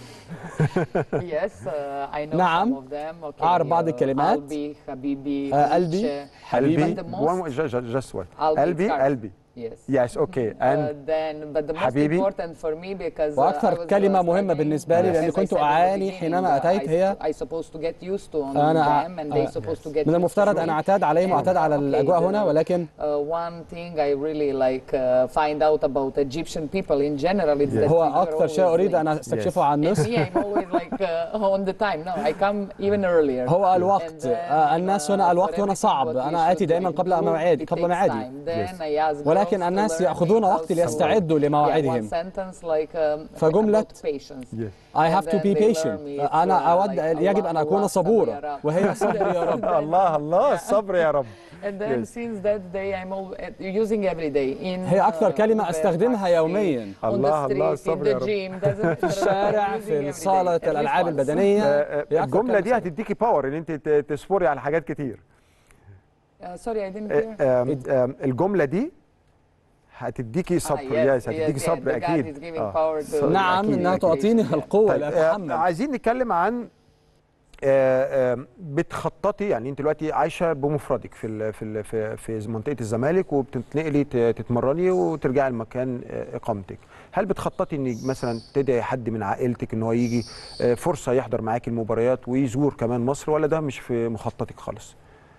yes uh, I know نعم. some of them okay أعرف بعض uh, الكلمات. قلبي حبيبي آه، قلبي، Alice, حبيبي. but the most جاست وان I'll be قلبي scarf. قلبي yes يس اوكي Uh, and then, but the most حبيبي. important for me because uh, I وأكثر was, uh, كلمة مهمة studying, بالنسبة لي uh, لأني as I كنت said at the أعاني beginning, حينما uh, أتيت I هي I supposed to get used to on أنا them and they آه، supposed to get من used المفترض to أن me. أعتاد عليهم And, وأعتاد على okay, الأجواء the- هنا ولكن Uh, one thing I really like uh, find out about Egyptian people in general is that هو we are أكثر شيء always أريد أن late. أستكشفه عن And مصر me, I'm always like uh, on the time. No, I come even earlier. هو And الوقت then, آه، الناس هنا uh, الوقت for هنا everything صعب what we أنا آتي should دائما improve, قبل مواعيد it قبل takes ميعادي time. Then I ask ولكن ولكن still الناس learning يأخذون how وقت to- ليستعدوا Yeah, لمواعيدهم one sentence like, um, فجملة about patience. I have And to then be they learn patient me it's, أنا uh, أود like يجب أن الله أكون الله صبورا صبر يا رب. وهي صبر يا رب الله الله الصبر يا رب And then Yes. since that day I'm all, using every day in هي أكثر uh, كلمة the أستخدمها taxi, يوميا on الله- the الله street, الصبر in يا the رب. gym, doesn't في الشارع using في every day, صالة at least الألعاب once. البدنية آه، هي آه، أكثر الجمله كلمة دي هتديكي باور ان انت ت- تصبري على حاجات كتير Uh, sorry, I didn't آه، hear. آم، آم، الجمله دي هتديكي صبر Ah, يس yes, هتديكي yes, صبر yeah, the God اكيد is giving آه. power to- نعم أكيد، إنها أكيد. تعطيني القوة طيب آه، لأتحمل عايزين نتكلم عن آه، آه، بتخططي يعني انت دلوقتي عايشه بمفردك في ال في ال في, في منطقه الزمالك وبتنقلي ت- تتمرني وترجعي لمكان آه، اقامتك هل بتخططي ان مثلا تدعي حد من عائلتك ان هو يجي آه، فرصه يحضر معاكي المباريات ويزور كمان مصر ولا ده مش في مخططك خالص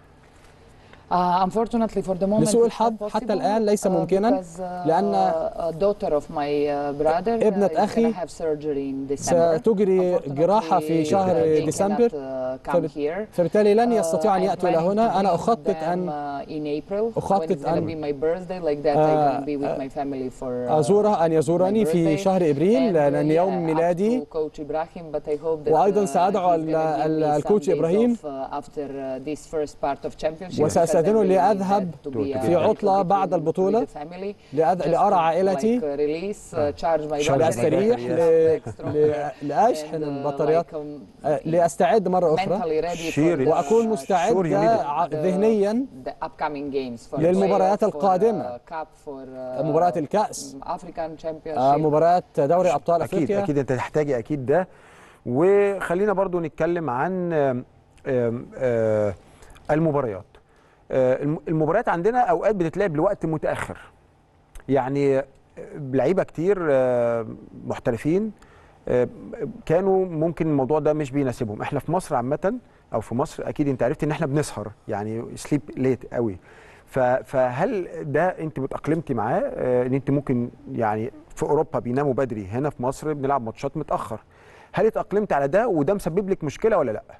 Uh, unfortunately for the moment لسوء it's not الحظ possible, حتى الآن ليس uh, ممكنا because, uh, لأن a daughter of my uh, brother uh, ابنة is أخي gonna have surgery in December. ستجري جراحة في Unfortunately, شهر uh, they ديسمبر cannot, uh, come فبت- here. فبالتالي لن Uh, يستطيعوا أن I'm يأتوا إلى planning to هنا أنا bring أخطط them, أن uh, in April أخطط when it's gonna أن- be my birthday like that آه، I'm gonna be with my family for uh, أزوره أن my يزورني في birthday. شهر إبريل And, uh, لأن يوم yeah, up ميلادي to Coach Ibrahim, but I hope that, وأيضا uh, سأدعو he's ال- gonna give ال- me some الكوتش days إبراهيم off, uh, after, uh, this first part of championship because I وسأستأذنه really need لأذهب that to be, uh, في a عطلة little bit بعد with- البطولة with the family. لأذ- Just لأرى to, عائلتي like, uh, release, uh, charge my Charge battery, لأستريح come ل- back stronger, ل- لأشحن and, uh, البطاريات like, um, آه، لأستعد مرة أخرى mentally ready for Sure, the- وأكون uh, مستعد you need it. ع- the- ذهنيا the upcoming games for للمباريات playoff, for, القادمة. uh, cup, for, uh, مباراة الكأس African championship. آه، مباراة دوري أبطال اكيد أفريقيا اكيد انت تحتاجي اكيد ده وخلينا برضو نتكلم عن آم، آم، آه، المباريات آه، الم- المباريات عندنا اوقات بتتلعب لوقت متاخر يعني آه، لعيبه كتير آه، محترفين آه، كانوا ممكن الموضوع ده مش بيناسبهم احنا في مصر عامه او في مصر اكيد انت عرفت ان احنا بنسهر يعني سليب ليت قوي ف- فهل ده انت متاقلمتي معاه آه، ان انت ممكن يعني في اوروبا بيناموا بدري هنا في مصر بنلعب ماتشات متاخر هل اتاقلمت على ده وده مسبب لك مشكله ولا لا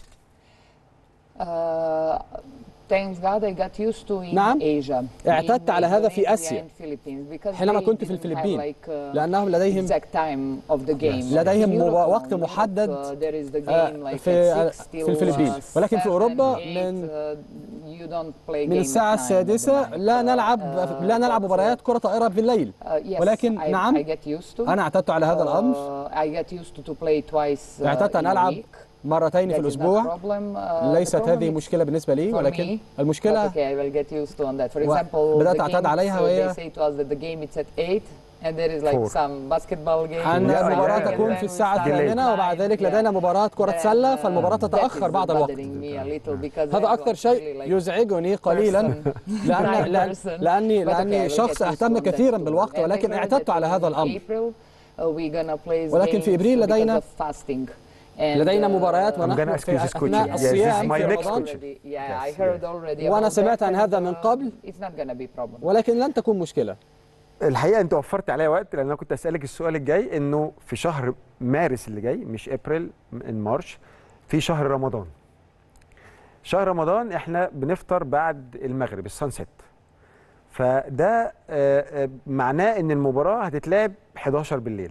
Uh, thanks God I got used to in نعم. Asia. اعتدت in على هذا في Indonesia آسيا. and Philippines because حينما they كنت في didn't have الفلبين like, uh, لأنهم لديهم exact time of the game. لديهم In Europe, مبا- no. وقت In Europe, محدد، uh, there is the آه، game like في- at six في till, الفلبين. uh, ولكن في seven, أوروبا eight, من- uh, you don't play من game الساعة at nine of the السادسة night. لا Uh, نلعب uh, لا نلعب but, uh, مباريات كرة طائرة بالليل uh, yes, ولكن I, نعم I get used to. أنا اعتدت على هذا الأمر Uh, I get used to, to play twice uh, اعتدت أن in a ألعب week. مرتين في That is not الأسبوع problem. Uh, the ليست problem هذه is مشكلة بالنسبة لي for ولكن me, المشكلة But okay, I will get used to on that. For و- example, بدأت the أعتاد game, عليها so وهي- they say to us that the game is at 8 and there is like Four. some basketball game. أن Yeah, المباراة yeah, تكون yeah. في الساعة And then we start الثامنة at وبعد nine, ذلك yeah. لدينا مباراة كرة Then, سلة uh, فالمباراة that تتأخر is بعض الوقت bothering me a little because هذا I'm أكثر شيء really like يزعجني قليلا person, لأن night لأن person. لأني But okay, I لأني will شخص get used أهتم to that كثيرا too. بالوقت And I ولكن heard اعتدت that على in هذا الأمر April, uh, we're gonna play ولكن في games إبريل because لدينا- of fasting. And, لدينا uh, مباريات I'm ونحن gonna في excuse this أثناء coaching. Yes, this is الصيام my في next رمضان question. already- Yeah, Yes, I heard already وأنا about سمعت that عن and, هذا من uh, قبل. It's not gonna be problem. ولكن لن تكون مشكلة الحقيقه انت وفرت عليا وقت لان انا كنت اسالك السؤال الجاي انه في شهر مارس اللي جاي مش ابريل ان مارش في شهر رمضان شهر رمضان احنا بنفطر بعد المغرب السانسيت فده آه، آه، معناه ان المباراه هتتلعب 11 بالليل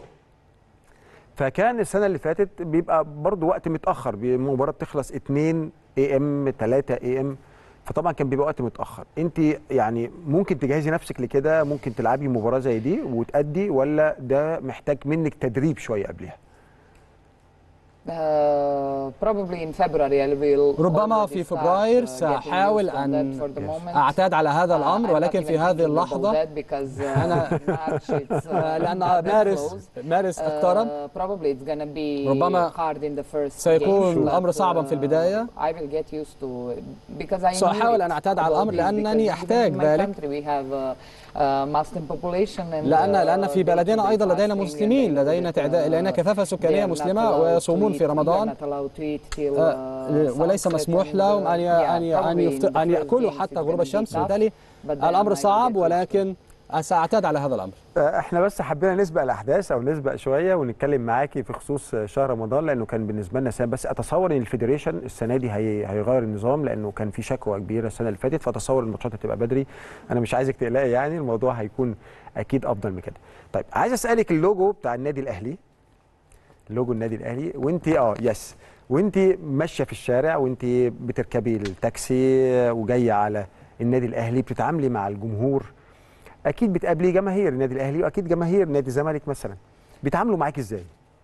فكان السنه اللي فاتت بيبقى برضو وقت متاخر بي- المباراه بتخلص 2 اي ام 3 اي ام فطبعا كان بيبقى وقت متاخر انت يعني ممكن تجهزي نفسك لكده ممكن تلعبي مباراه زي دي وتأدي ولا ده محتاج منك تدريب شويه قبلها Uh, probably in February I will ربما already في start, فبراير uh, getting سأحاول used to أن that for the moment. أعتاد على هذا Uh, الأمر I'm ولكن not في even هذه thinking about اللحظة that because, uh, أنا March it's, uh, لأن not that مارس close. مارس Uh, اقترب probably it's gonna be ربما hard in the first سيكون games, الأمر but, صعبا في uh, البداية. I will get used to it because I سأحاول need أن it أعتاد على about الأمر this لأنني because even أحتاج in my ذلك. country we have uh, uh, Muslim population and لأن uh, لأن في they بلدنا keep أيضا لدينا fasting and مسلمين they لدينا do it, تعداد uh, لدينا كثافة they سكانية are not مسلمة allowed to ويصومون eat- في they are رمضان not allowed to eat till, آه، uh, وليس sunset مسموح and, لهم uh, أن ي- yeah, أن ي- أن probably in يفط- the أن first يأكلوا games حتى it's غروب gonna be الشمس tough, وبالتالي but then I الأمر will صعب get used to it. ولكن ساعتاد على هذا الامر آه، احنا بس حبينا نسبق الاحداث او نسبق شويه ونتكلم معاكي في خصوص شهر رمضان لانه كان بالنسبه لنا سنة بس اتصور ان الفيدريشن السنه دي هي هيغير النظام لانه كان في شكوى كبيره السنه اللي فاتت فاتصور الماتشات هتبقى بدري انا مش عايزك تقلقي يعني الموضوع هيكون اكيد افضل من كده طيب عايز اسالك اللوجو بتاع النادي الاهلي لوجو النادي الاهلي وانت اه يس وانت ماشيه في الشارع وانت بتركبي التاكسي وجايه على النادي الاهلي بتتعاملي مع الجمهور اكيد بتقابلي جماهير النادي الاهلي واكيد جماهير نادي الزمالك مثلا بيتعاملوا معاك ازاي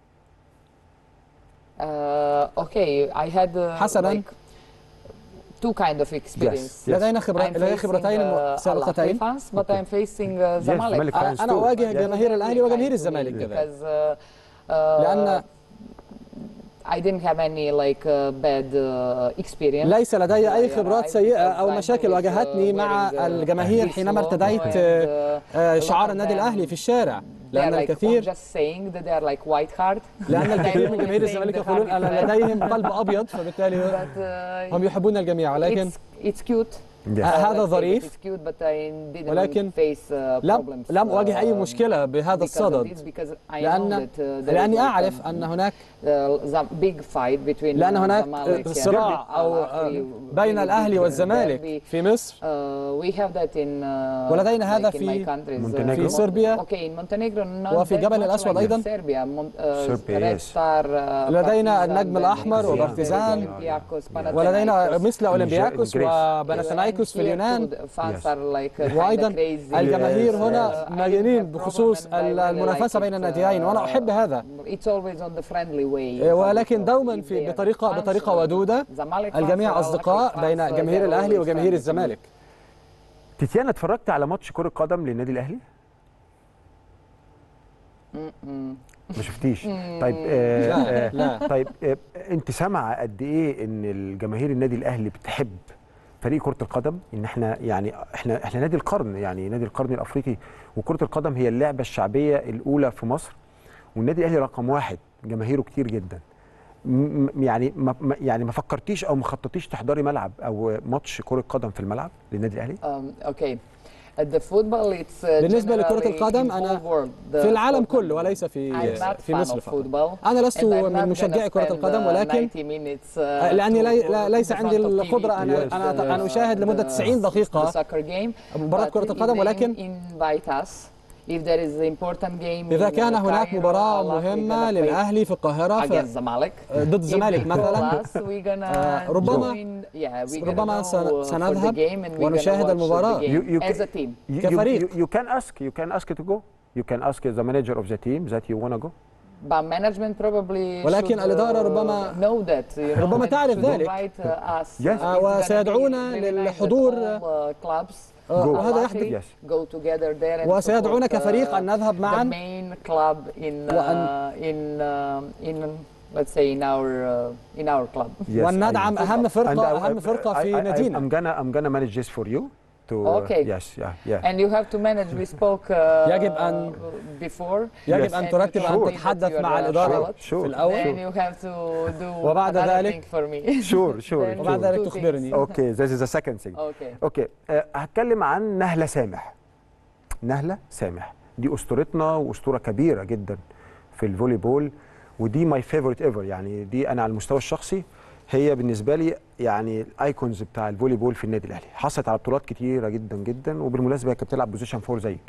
Uh, okay, I had uh, حسناً. like two kind of experience. yes. لدينا خبرة I'm لدي facing, خبرتين uh, سابقتين Al-Ahly fans, but I'm facing uh, Yes, Zamalek. Zamalek fans انا too. اواجه Yes. جماهير الاهلي وجماهير الزمالك كذلك because uh, uh, لان I didn't have any like uh, bad uh, experience. ليس لدي اي I خبرات arrived سيئه because او I'm مشاكل always, uh, واجهتني مع wearing, uh, الجماهير this حينما logo ارتديت and, آه، uh, آه، a lot شعار of النادي them الاهلي في الشارع They are لان like الكثير just saying that they are like white heart. لان الكثير من They جماهير always الزمالك saying the يقولون ان happy لديهم قلب ابيض فبالتالي But uh, هم يحبون الجميع ولكن it's, it's cute. Yes. آه، هذا let's say that ظريف. It's cute, but I didn't ولكن face uh, لم problems. لم اواجه اي uh, مشكله بهذا because of الصدد this, because I know لان that, uh, there is لاني like اعرف a- ان هناك uh, the big fight between لان هناك Zamalek and صراع او Al-Ahly, بين really الاهلي big والزمالك derby. في مصر Uh, we have that in uh, ولدينا هذا like in في my countries, uh, Montenegro. في صربيا Okay, in Montenegro not وفي that جبل much الأسود like أيضاً. Serbia, Mon- uh, Serbia, Red yes. Star, uh, لدينا Partizan, النجم الأحمر Belgrade, وبارتيزان. Olympiacos, ولدينا Panathinaikos. مثل اولمبياكوس Greece. وبناثنايكوس في And here اليونان too, the fans Yes. are like kinda وايضا crazy. الجماهير Yes. هنا Uh, I مجانين don't have بخصوص problem and I really المنافسه like بين it. الناديين وانا احب هذا It's always on the friendly way. ولكن دوما If في they are بطريقه fans, بطريقه uh, ودوده Zamalek fans الجميع or اصدقاء Al-Ahly بين fans, uh, جماهير they're الاهلي always وجماهير friendly. الزمالك تيتيانا اتفرجت على ماتش كره قدم للنادي الاهلي Mm-mm. ما شفتيش طيب آه لا، آه لا. طيب آه انت سامعه قد ايه ان الجماهير النادي الاهلي بتحب فريق كره القدم ان احنا يعني احنا احنا نادي القرن يعني نادي القرن الافريقي وكره القدم هي اللعبه الشعبيه الاولى في مصر والنادي الاهلي رقم واحد جماهيره كتير جدا م- م- يعني ما ما- يعني ما فكرتيش او ما خططيش تحضري ملعب او ماتش كره قدم في الملعب للنادي الاهلي Um, okay. Uh, The football, it's uh, بالنسبة لكرة generally القدم، in أنا whole world, the في العالم sport كله number. وليس في I'm not في fan مصر of فقط football. انا لست and I'm من not مشجعي gonna كرة spend, القدم uh, ولكن 90 minutes, uh, لاني to لي go لا- in ليس front عندي of TV القدره to ان watch انا the- ان اشاهد لمده the- 90 the دقيقه soccer game. مباراه But كره if القدم they ولكن invite us, if there is an important game اذا in, uh, كان هناك Cairo, مباراه Al-Ahly مهمه gonna play للاهلي في القاهره ف- against Zamalek. ضد If الزمالك they call مثلا us, we're gonna آه، ربما- join- yeah, we're gonna ربما go, سن- uh, for the سنذهب game and we're gonna ونشاهد watch the المباراة. game You- you as ca- a team. You, you, كفريق. you, you can ask you can ask to go you can ask the manager of the team that you wanna go But management probably ولكن should, الإدارة uh, ربما- know that, you know, ربما and تعرف should ذلك. invite, uh, us. Yes. Uh, آه، it's gonna be وسيدعونا really nice that للحضور. all, uh, clubs آه، uh, وهذا Al-Ahly يحدث Yes. go together there and وسيدعونا support, كفريق uh, أن نذهب the معا main club in uh, وأن- in uh, in let's say in our uh, in our club. Yes, وندعم I- اهم And فرقه I- اهم فرقه I- في I- I- نادينا I'm gonna I'm gonna manage this for you to Okay. yes yeah yeah And you have to manage. We spoke uh, يجب أن- before. يجب Yes. ان And ترتب you ان told me تتحدث that you مع are, uh, الاداره Charlotte. Sure. في الاول Then you have to do وبعد another ذلك- thing for me. sure sure Then وبعد do ذلك two تخبرني. things. okay this is the second thing Okay. اوكي أه هتكلم عن نهله سامح نهله سامح دي اسطورتنا واسطوره كبيره جدا في الفولي بول ودي ماي فيفورت ايفر يعني دي انا على المستوى الشخصي هي بالنسبه لي يعني الايكونز بتاع الفولي بول في النادي الاهلي حصلت على بطولات كتيره جدا جدا وبالمناسبه هي كانت بتلعب بوزيشن فور زيك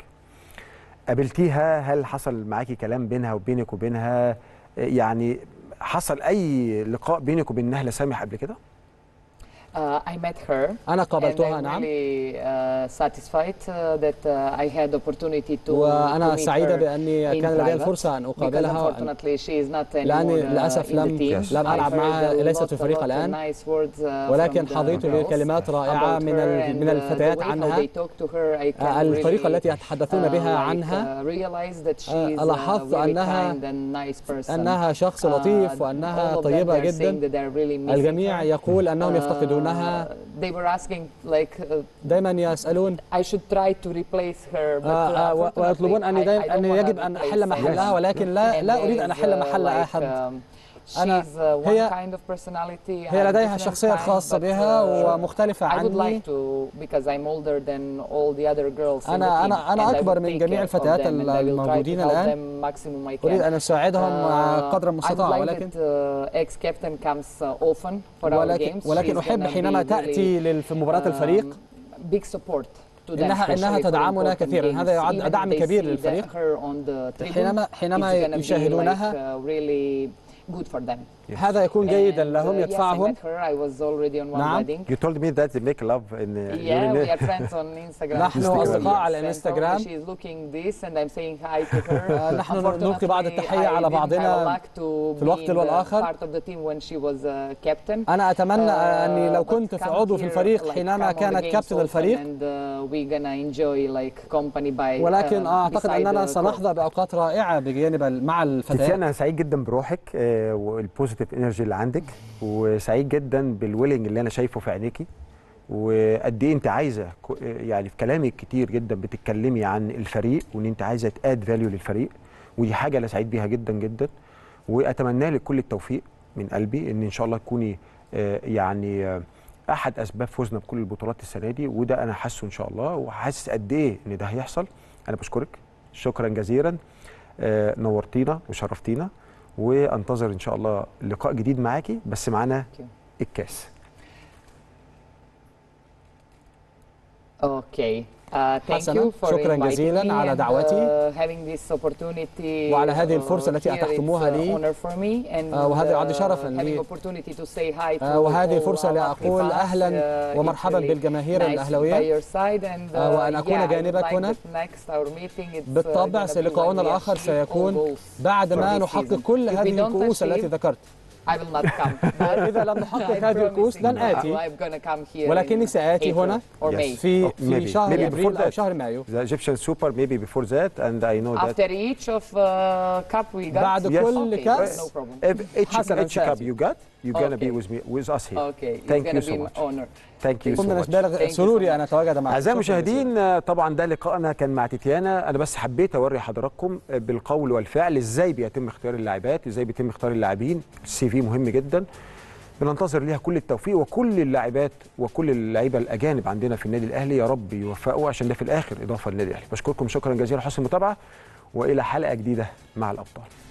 قابلتيها هل حصل معاكي كلام بينها وبينك وبينها يعني حصل اي لقاء بينك وبين نهله سامح قبل كده Uh, I met her. انا And قابلتها I'm نعم really uh, satisfied uh, that uh, I had opportunity to, to وانا meet سعيده her باني in كان لدي private الفرصه ان because اقابلها وأن- unfortunately she is not anymore لاني uh, للاسف in the لم team. لم العب I heard معها a ليست lot- في الفريق a lot of الان nice words, uh, ولكن from the حظيت girls بكلمات رائعه about من her ال- and, من uh, الفتيات the way how عنها they talk to her, I can آه، الطريقه really, التي يتحدثون uh, بها like, عنها uh, realize that she آه، is لاحظت a really أنها- kind and nice person. انها شخص Uh, لطيف all وانها of them طيبه they are saying جدا that they're really missing الجميع her. يقول انهم Uh, يفتقدونها they were asking like uh, دائما يسالون I should try to replace her but آه، آه، و- unfortunately ويطلبون I- اني I دائما don't اني wanna يجب ان replace احل her. محلها ولكن لا And لا there اريد ان is, احل uh, محل like, احد um, أنا she's uh, one هي kind of personality هي I'm لديها different الشخصية kind, الخاصة but, بها uh, ومختلفة I would عني like to because I'm older than all the other girls in the أنا- team, أنا- أنا and I أكبر will من take جميع care of الفتيات them, and I will try to الموجودين help الآن. them maximum I can. أريد أن أساعدهم Uh, قدر I would المستطاع like ولكن that uh, ex-captain comes uh, often for our ولكن games. ولكن She's أحب gonna حينما be تأتي really, لل- في مباراة الفريق um, big support to them, إنها إنها especially for تدعمنا important كثيرا games. هذا يعد Even if دعم they كبير see للفريق that her on the tribune, حينما حينما it's gonna be يشاهدونها like, uh, really good for them. هذا يكون جيدا And, لهم uh, yes, I يدفعهم met her. I was already on one نعم. wedding. You told me that they make love in uh, Yeah, during we are the- friends on Instagram. نحن Instagram. أصدقاء على Yes, and الإنستغرام. probably She is looking this and I'm saying hi to her. آه، نحن نلقي بعض Unfortunately, التحية I على didn't have بعضنا luck to في الوقت be in the والآخر. part of the team when she was uh, captain. أنا أتمنى Uh, أني لو but كنت في come عضو في here, الفريق like, حينما come on the كانت games كابتن often الفريق and uh, we're gonna enjoy like company by ولكن uh, أعتقد beside أننا the سنحظى بأوقات رائعة بجانب ال- مع الفتيات تيتيانا انا سعيد جدا بروحك آه، والبوزيتيف انرجي اللي عندك وسعيد جدا بالويلنج اللي انا شايفه في عينيكي وقد ايه انت عايزه كو- آه، يعني في كلامك كتير جدا بتتكلمي عن الفريق وان انت عايزه تاد فاليو للفريق ودي حاجه انا سعيد بيها جدا جدا واتمنى لك كل التوفيق من قلبي ان ان شاء الله تكوني آه، يعني آه، احد اسباب فوزنا بكل البطولات السنه دي وده انا حاسه ان شاء الله وحاسس قد ايه ان ده هيحصل انا بشكرك شكرا جزيلا آه، نورتينا وشرفتينا وانتظر ان شاء الله لقاء جديد معاكي بس معانا الكاس Okay. Uh, thank حسنا. you for شكراً inviting جزيلاً me على and, دعوتي. uh, having this opportunity وعلى هذه uh, الفرصة التي here. أتحتموها It's, uh, لي. honor for me and, آه، وهذا يعد uh, شرفاً لي. having opportunity to say hi to آه، وهذه all فرصة our لأقول fans. أهلاً Uh, ومرحباً it's really بالجماهير nice الأهلاوية. by your side and, uh, آه، وأن أكون yeah, I would جانبك like هنا. that next our meeting it's, uh, بالطبع gonna be لقاؤنا when we الآخر achieve all سيكون goals بعد for ما this نحقق season. كل If we هذه don't الكؤوس التي achieve, ذكرت I will not come. إذا لم نحقق I'm هذه الكؤوس promising لن you. آتي I'm gonna come here ولكني in سآتي April هنا or May. في Oh, في maybe. شهر Maybe ابريل before او that. شهر مايو The Egyptian Super maybe before that and I know that After each of uh, cup we got. بعد Yes. كل Okay, كاس no problem. if each, حسناً each cup سآتي. you got you're gonna be Okay. with me with us here Okay, it's thank gonna you so be an much honor. thank you so كنا much نتبالغ Thank you so سروري much. ان اتواجد معكم أعزائي شكراً المشاهدين آه، طبعا ده لقائنا كان مع تيتيانا أنا بس حبيت أوري حضراتكم آه، بالقول والفعل إزاي بيتم اختيار اللاعبات إزاي بيتم اختيار اللاعبين السي في مهم جدا بننتظر ليها كل التوفيق وكل اللاعبات وكل اللعيبه الاجانب عندنا في النادي الاهلي يا رب يوفقوا عشان ده في الاخر اضافه للنادي الاهلي بشكركم شكرا جزيلا حسن المتابعه والى حلقه جديده مع الابطال